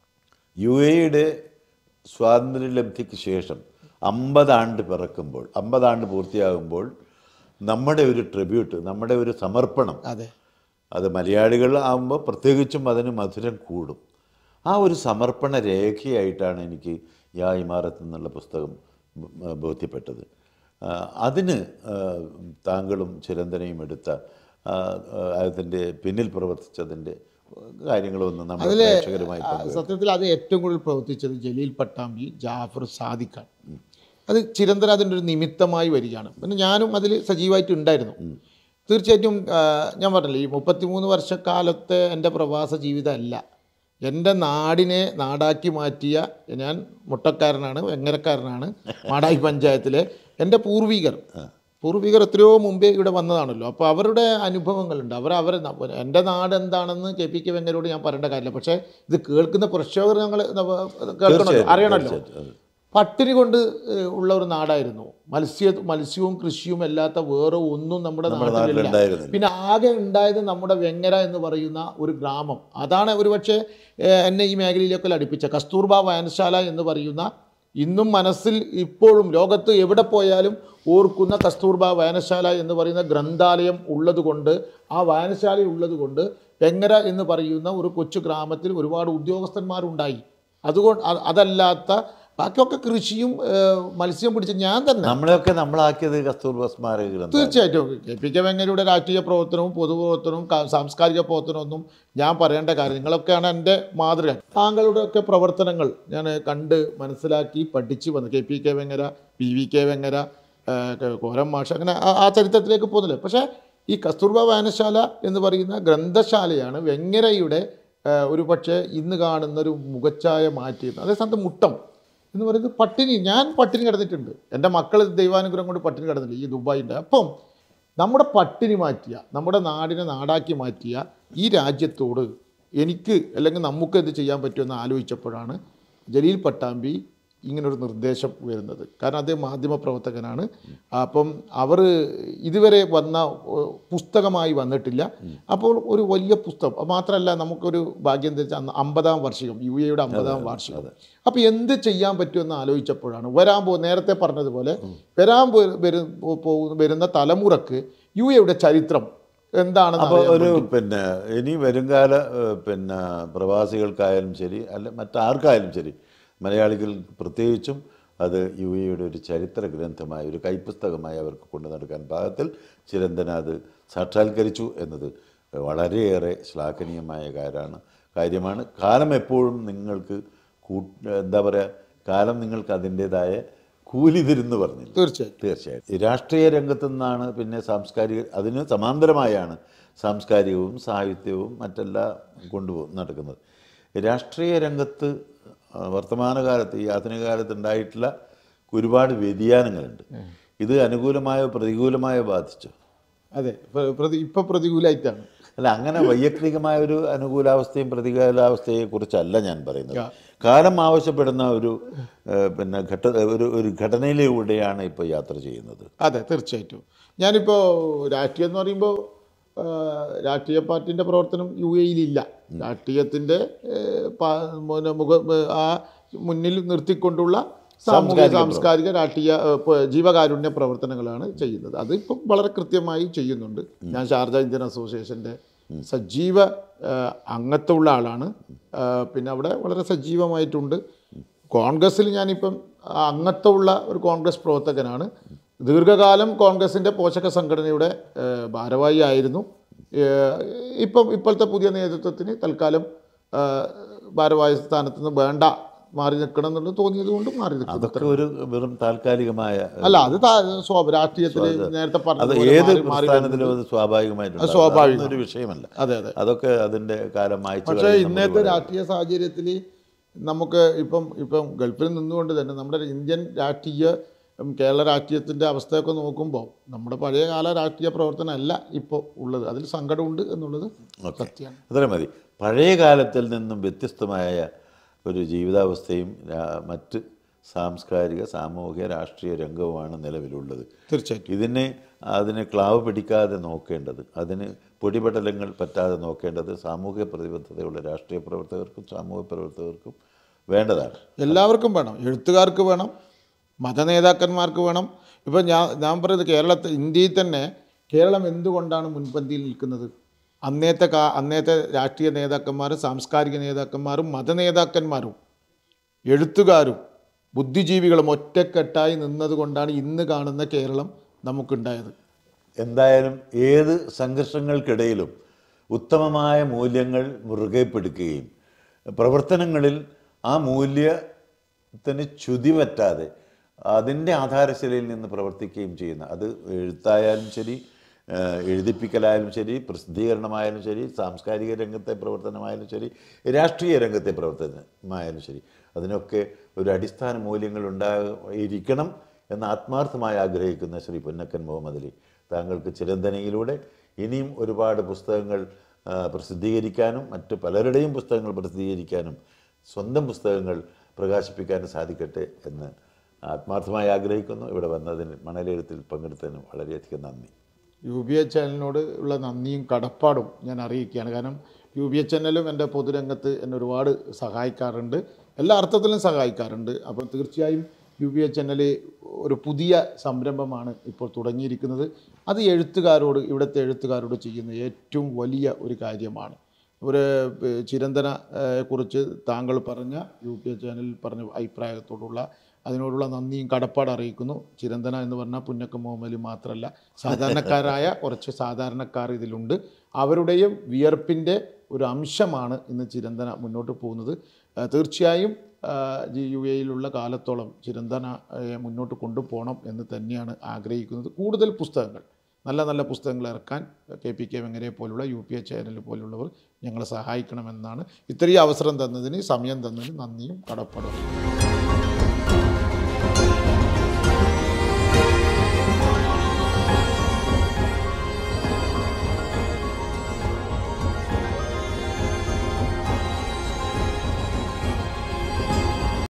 യു എയുടെ സ്വാതന്ത്ര്യലബ്ധിക്ക് ശേഷം അമ്പതാണ്ട് പിറക്കുമ്പോൾ അമ്പതാണ്ട് പൂർത്തിയാകുമ്പോൾ നമ്മുടെ ഒരു ട്രിബ്യൂട്ട് നമ്മുടെ ഒരു സമർപ്പണം അതെ അത് മലയാളികൾ ആകുമ്പോൾ പ്രത്യേകിച്ചും അതിന് മധുരം കൂടും ആ ഒരു സമർപ്പണ രേഖയായിട്ടാണ് എനിക്ക് യാ ഇമാറത്ത് എന്നുള്ള പുസ്തകം ബ- ബോധ്യപ്പെട്ടത് ആ, അതിന് ആ, താങ്കളും ചിരന്തനയും എടുത്ത ആ, ആ, അതിൻ്റെ പിന്നിൽ പ്രവർത്തിച്ചതിൻ്റെ കാര്യങ്ങളൊന്നും നമ്മുടെ പ്രേക്ഷകരുമായി പങ്കുവെക്കും സത്യത്തിൽ അത് ഏറ്റവും കൂടുതൽ പ്രവർത്തിച്ചത് ജലീൽ പട്ടാമ്പി ജാഫർ സാദിഖാണ് അത് ചിരന്തന അതിൻ്റെ ഒരു നിമിത്തമായി വരികയാണ് പിന്നെ ഞാനും അതിൽ സജീവമായിട്ട് ഉണ്ടായിരുന്നു തീർച്ചയായിട്ടും ആ, ഞാൻ പറഞ്ഞില്ലേ ഈ മുപ്പത്തിമൂന്ന് വർഷക്കാലത്തെ എൻ്റെ പ്രവാസ ജീവിതമല്ല എൻ്റെ നാടിനെ നാടാക്കി മാറ്റിയ ഞാൻ മുട്ടക്കാരനാണ് വെങ്ങരക്കാരനാണ് മാടായി പഞ്ചായത്തിലെ എൻ്റെ പൂർവികർ പൂർവികർ എത്രയോ മുമ്പേ ഇവിടെ വന്നതാണല്ലോ അപ്പോൾ അവരുടെ അനുഭവങ്ങളുണ്ട് അവർ അവർ എൻ്റെ നാട് എന്താണെന്ന് കെ പി കെ വെങ്ങരോട് ഞാൻ പറയേണ്ട കാര്യമില്ല പക്ഷേ ഇത് കേൾക്കുന്ന പ്രേക്ഷകർ ഞങ്ങൾ കേൾക്കണമല്ലോ തീർച്ചയായിട്ടും, അറിയണമല്ലോ തീർച്ചയായിട്ടും, അതെ. പട്ടിണി കൊണ്ട് ഏഹ്, ഉള്ള ഒരു നാടായിരുന്നു മത്സ്യ മത്സ്യവും കൃഷിയും അല്ലാത്ത വേറെ ഒന്നും നമ്മുടെ നാട്ടിലില്ല നാട്ടിലുണ്ടായിരുന്നില്ല. പിന്നെ ആകെ ഉണ്ടായത് നമ്മുടെ വെങ്ങര എന്ന് പറയുന്ന ഒരു ഗ്രാമം അതാണ് ഒരുപക്ഷെ ഏഹ്, എന്നെ ഈ മേഖലയിലേക്കെല്ലാം അടുപ്പിച്ച കസ്തൂർബ വായനശാല എന്ന് പറയുന്ന ഇന്നും മനസ്സിൽ ഇപ്പോഴും ലോകത്ത് എവിടെ പോയാലും ഓർക്കുന്ന കസ്തൂർബ വായനശാല എന്ന് പറയുന്ന ഗ്രന്ഥാലയം ഉള്ളതുകൊണ്ട് ആ വായനശാല ഉള്ളതുകൊണ്ട് വെങ്ങര എന്ന് പറയുന്ന ഒരു കൊച്ചു ഗ്രാമത്തിൽ ഒരുപാട് ഉദ്യോഗസ്ഥന്മാരുണ്ടായി അതുകൊണ്ട് അ- അതല്ലാത്ത ബാക്കിയൊക്കെ കൃഷിയും ഏഹ്, മത്സ്യം പിടിച്ച ഞാൻ തന്നെ നമ്മളെയൊക്കെ നമ്മളാക്കിയത് കസ്തൂർബ സ്മാരക ഗ്രന്ഥം തീർച്ചയായിട്ടും കെ പി കെ വെങ്ങരയുടെ രാഷ്ട്രീയ പ്രവർത്തനവും പൊതുപ്രവർത്തനവും ക- സാംസ്കാരിക പ്രവർത്തനവും ഞാൻ പറയേണ്ട കാര്യം നിങ്ങളൊക്കെയാണ് എൻ്റെ മാതൃക താങ്കളുടെ ഒക്കെ പ്രവർത്തനങ്ങൾ ഞാൻ കണ്ട് മനസ്സിലാക്കി പഠിച്ചു വന്നു K P K Vengara P V K Vengara ആ, ക- കോരം മാഷ് അങ്ങനെ ആ- ആ ചരിത്രത്തിലേക്ക് പോകുന്നില്ല പക്ഷേ ഈ കസ്തൂർബ വായനശാല എന്ന് പറയുന്ന ഗ്രന്ഥശാലയാണ് വെങ്ങരയുടെ ആ, ഒരു പക്ഷേ ഇന്ന് കാണുന്ന ഒരു മുഖച്ഛായ മാറ്റിയത് അതേസമയത്ത് മുട്ടം എന്ന് പറയുന്നത് പട്ടിണി ഞാൻ പട്ടിണി കിടന്നിട്ടുണ്ട് എൻ്റെ മക്കൾ ദൈവാനുഗ്രഹം കൊണ്ട് പട്ടിണി കിടന്നില്ല ഈ ദുബായിൻ്റെ അപ്പം നമ്മുടെ പട്ടിണി മാറ്റിയ നമ്മുടെ നാടിനെ നാടാക്കി മാറ്റിയ ഈ രാജ്യത്തോട് എനിക്ക് അല്ലെങ്കിൽ നമുക്ക് എന്ത് ചെയ്യാൻ പറ്റുമെന്ന് ആലോചിച്ചപ്പോഴാണ് ജലീൽ പട്ടാമ്പി ഇങ്ങനൊരു നിർദ്ദേശം വരുന്നത് കാരണം അദ്ദേഹം മാധ്യമപ്രവർത്തകനാണ് അപ്പം അവർ ഇതുവരെ വന്ന ഏഹ്, പുസ്തകമായി വന്നിട്ടില്ല അപ്പോൾ ഒരു വലിയ പുസ്തകം അത് മാത്രമല്ല നമുക്കൊരു ഭാഗ്യം എന്താ വെച്ചാൽ അന്ന് അമ്പതാം വാർഷികം യു എയുടെ അമ്പതാം വാർഷികം അപ്പോൾ എന്ത് ചെയ്യാൻ പറ്റുമെന്ന് ആലോചിച്ചപ്പോഴാണ് വരാൻ പോ നേരത്തെ പറഞ്ഞതുപോലെ വരാൻ പോ- വരു- പോ- പോകുന്ന വരുന്ന തലമുറക്ക് യു എയുടെ ചരിത്രം എന്താണെന്ന് അപ്പോൾ അറിയാൻ ഒരു പിന്നെ ഇനി വരുംകാല ഏഹ്, പിന്നെ പ്രവാസികൾക്കായാലും ശരി അല്ല മറ്റാർക്കായാലും ശരി മലയാളികൾ പ്രത്യേകിച്ചും അത് യു എയുടെ ഒരു ചരിത്ര ഗ്രന്ഥമായ ഒരു കൈപ്പുസ്തകമായി അവർക്ക് കൊണ്ടു നടക്കാൻ പാകത്തിൽ ചിരന്തന അത് സാക്ഷാത്കരിച്ചു എന്നത് വളരെയേറെ ശ്ലാഘനീയമായ കാര്യമാണ് കാര്യമാണ് കാലം എപ്പോഴും നിങ്ങൾക്ക് കൂ എന്താ പറയുക കാലം നിങ്ങൾക്ക് അതിൻ്റേതായ കൂലി തരുന്നു പറഞ്ഞില്ല തീർച്ചയായും തീർച്ചയായിട്ടും ഈ രാഷ്ട്രീയ രംഗത്തു നിന്നാണ് പിന്നെ സാംസ്കാരിക അതിന് സമാന്തരമായാണ് സാംസ്കാരികവും സാഹിത്യവും മറ്റെല്ലാം കൊണ്ടു നടക്കുന്നത് രാഷ്ട്രീയ രംഗത്ത് ആ, വർത്തമാനകാലത്ത് ഈ ആധുനിക കാലത്ത് ഉണ്ടായിട്ടുള്ള ഒരുപാട് വ്യതിയാനങ്ങളുണ്ട് ഇത് അനുകൂലമായോ പ്രതികൂലമായോ ബാധിച്ചു അതെ പ്ര- പ്രതി ഇപ്പം പ്രതികൂലമായിട്ടാണ് അല്ല അങ്ങനെ വൈയക്തികമായ ഒരു അനുകൂലാവസ്ഥയും പ്രതികൂലാവസ്ഥയെ കുറിച്ചല്ല ഞാൻ പറയുന്നത് യാ. കാലം ആവശ്യപ്പെടുന്ന ഒരു ഏഹ്, പിന്നെ ഘട്ട ഒരു ഒരു ഘടനയിലൂടെയാണ് ഇപ്പോൾ യാത്ര ചെയ്യുന്നത് അതെ തീർച്ചയായിട്ടും ഞാനിപ്പോൾ രാഷ്ട്രീയം എന്ന് പറയുമ്പോൾ ആ, രാഷ്ട്രീയ പാർട്ടിൻ്റെ പ്രവർത്തനം യു എയിലില്ല രാഷ്ട്രീയത്തിൻ്റെ മുഖ ആ മുന്നിൽ നിർത്തിക്കൊണ്ടുള്ള സാമൂഹിക സാംസ്കാരിക രാഷ്ട്രീയ ഏ, പ- ജീവകാരുണ്യ പ്രവർത്തനങ്ങളാണ് ചെയ്യുന്നത് അത് ഇപ്പം വളരെ കൃത്യമായി ചെയ്യുന്നുണ്ട് ഞാൻ ഷാർജ ഇന്ത്യൻ അസോസിയേഷൻ്റെ സജീവ ആ, അംഗത്വമുള്ള ആളാണ് ആ, പിന്നെ അവിടെ വളരെ സജീവമായിട്ടുണ്ട് കോൺഗ്രസ്സിൽ ഞാനിപ്പം അംഗത്വമുള്ള ഒരു കോൺഗ്രസ് പ്രവർത്തകനാണ് ദീർഘകാലം കോൺഗ്രസിൻ്റെ പോഷക സംഘടനയുടെ ഏഹ്, ഭാരവാഹി ആയിരുന്നു ഏഹ്, ഇപ്പം ഇപ്പോഴത്തെ പുതിയ നേതൃത്വത്തിന് തൽക്കാലം ഏഹ്, ഭാരവാഹി സ്ഥാനത്ത് നിന്ന് വേണ്ട മാറി നിൽക്കണം എന്നുള്ളത് തോന്നിയത് കൊണ്ട് മാറി നിൽക്കുന്നു അതൊക്കെ ഒരു വെറും താൽക്കാലികമായ അല്ല അത് താ- സ്വാ- രാഷ്ട്രീയത്തിൽ നേരത്തെ അത് പറഞ്ഞതുപോലെ ഏത് മാറി- മാറി പ്രസ്ഥാനത്തിലും അത് സ്വാഭാവികമായിട്ടുണ്ട് സ്വാഭാവികം. അതൊന്നും ഒരു വിഷയമല്ല അതെ അതെ അതൊക്കെ അതിന്റെ കാലം മായ്ച്ചു പക്ഷേ കളയും നമ്മൾ ഇന്നത്തെ പറയും. രാഷ്ട്രീയ സാഹചര്യത്തിൽ നമുക്ക് ഇപ്പം ഇപ്പം ഗൾഫിൽ നിന്നുകൊണ്ട് തന്നെ നമ്മുടെ ഇന്ത്യൻ രാഷ്ട്രീയ ഉം, കേരള രാഷ്ട്രീയത്തിൻ്റെ അവസ്ഥയൊക്കെ നോക്കുമ്പോൾ നമ്മുടെ പഴയ കാല രാഷ്ട്രീയ പ്രവർത്തനമല്ല ഇപ്പോൾ ഉള്ളത് അതിൽ സങ്കടമുണ്ട് എന്നുള്ളത് സത്യമാണ് അത്ര മതി പഴയ കാലത്തിൽ നിന്നും വ്യത്യസ്തമായ ഒരു ജീവിതാവസ്ഥയും രാ- മറ്റ് സാംസ്കാരിക സാമൂഹിക രാഷ്ട്രീയ രംഗവുമാണ് നിലവിലുള്ളത് തീർച്ചയായിട്ടും ഇതിനെ അതിന് ക്ലാവ് പിടിക്കാതെ നോക്കേണ്ടത് അതിന് പൊടിപടലങ്ങൾ പറ്റാതെ നോക്കേണ്ടത് സാമൂഹിക പ്രതിബദ്ധതയുള്ള രാഷ്ട്രീയ പ്രവർത്തകർക്കും സാമൂഹിക പ്രവർത്തകർക്കും വേണ്ടതാണ് എല്ലാവർക്കും വേണം എഴുത്തുകാർക്ക് വേണം മതനേതാക്കന്മാർക്ക് വേണം ഇപ്പം ഞാൻ ഞാൻ പറയുന്നത് കേരളത്തിൽ ഇന്ത്യയിൽ തന്നെ കേരളം എന്തുകൊണ്ടാണ് മുൻപന്തിയിൽ നിൽക്കുന്നത് അന്നേത്തെ കാ അന്നേത്തെ രാഷ്ട്രീയ നേതാക്കന്മാരും സാംസ്കാരിക നേതാക്കന്മാരും മതനേതാക്കന്മാരും എഴുത്തുകാരും ബുദ്ധിജീവികളും ഒറ്റക്കെട്ടായി നിന്നതുകൊണ്ടാണ് ഇന്ന് കാണുന്ന കേരളം നമുക്കുണ്ടായത് എന്തായാലും ഏത് സംഘർഷങ്ങൾക്കിടയിലും ഉത്തമമായ മൂല്യങ്ങൾ മുറുകെ പിടിക്കുകയും പ്രവർത്തനങ്ങളിൽ ആ മൂല്യത്തിന് ച്യുതി പറ്റാതെ അതിൻ്റെ ആധാരശിലയിൽ നിന്ന് പ്രവർത്തിക്കുകയും ചെയ്യുന്ന അത് എഴുത്തായാലും ശരി ഏഹ് എഴുതിപ്പിക്കലായാലും ശരി പ്രസിദ്ധീകരണമായാലും ശരി സാംസ്കാരിക രംഗത്തെ പ്രവർത്തനമായാലും ശരി രാഷ്ട്രീയ രംഗത്തെ പ്രവർത്തനമായാലും ശരി അതിനൊക്കെ ഒരു അടിസ്ഥാന മൂല്യങ്ങൾ ഉണ്ടായിരിക്കണം എന്ന് ആത്മാർത്ഥമായി ആഗ്രഹിക്കുന്ന ശ്രീ പൊന്നക്കൻ മുഹമ്മദ് അലി താങ്കൾക്ക് ചിരന്തനയിലൂടെ ഇനിയും ഒരുപാട് പുസ്തകങ്ങൾ ആ, പ്രസിദ്ധീകരിക്കാനും മറ്റ് പലരുടെയും പുസ്തകങ്ങൾ പ്രസിദ്ധീകരിക്കാനും സ്വന്തം പുസ്തകങ്ങൾ പ്രകാശിപ്പിക്കാനും സാധിക്കട്ടെ എന്ന് ആത്മാർത്ഥമായി ആഗ്രഹിക്കുന്നു ഇവിടെ വന്നതിന് മണലെഴുത്തിൽ പങ്കെടുത്തതിന് വളരെയധികം നന്ദി യു ബി എ ചാനലിനോട് ഉള്ള നന്ദിയും കടപ്പാടും ഞാൻ അറിയിക്കുകയാണ് കാരണം യു ബി എ ചാനലും എൻ്റെ പൊതുരംഗത്ത് എന്നെ ഒരുപാട് സഹായിക്കാറുണ്ട് എല്ലാ അർത്ഥത്തിലും സഹായിക്കാറുണ്ട് അപ്പോൾ തീർച്ചയായും യു ബി എ ചാനൽ ഒരു പുതിയ സംരംഭമാണ് ഇപ്പോൾ തുടങ്ങിയിരിക്കുന്നത് അത് എഴുത്തുകാരോട് ഇവിടുത്തെ എഴുത്തുകാരോട് ചെയ്യുന്ന ഏറ്റവും വലിയ ഒരു കാര്യമാണ് ഒരു ഏഹ്, ചിരന്തന ഏഹ്, കുറിച്ച് താങ്കൾ പറഞ്ഞ യു പി എ ചാനലിൽ പറഞ്ഞ അഭിപ്രായത്തോടുള്ള അതിനോടുള്ള നന്ദിയും കടപ്പാട് അറിയിക്കുന്നു ചിരന്തന എന്ന് പറഞ്ഞാൽ പുന്നക്ക മുഹമ്മലി മാത്രമല്ല സാധാരണക്കാരായ കുറച്ച് സാധാരണക്കാർ ഇതിലുണ്ട് അവരുടെയും വിയർപ്പിൻ്റെ ഒരു അംശമാണ് ഇന്ന് ചിരന്തന മുന്നോട്ട് പോകുന്നത് ആ, തീർച്ചയായും ആ, ജി യു എയിലുള്ള കാലത്തോളം ചിരന്തന ഏ, മുന്നോട്ട് കൊണ്ടുപോകണം എന്ന് തന്നെയാണ് ആഗ്രഹിക്കുന്നത് കൂടുതൽ പുസ്തകങ്ങൾ നല്ല നല്ല പുസ്തകങ്ങൾ ഇറക്കാൻ കെ പി കെ വെങ്ങരയെ പോലുള്ള യു പി എ ചാനൽ പോലുള്ളവർ ഞങ്ങളെ സഹായിക്കണമെന്നാണ് ഇത്രയും അവസരം തന്നതിന് സമയം തന്നതിന് നന്ദിയും കടപ്പാടും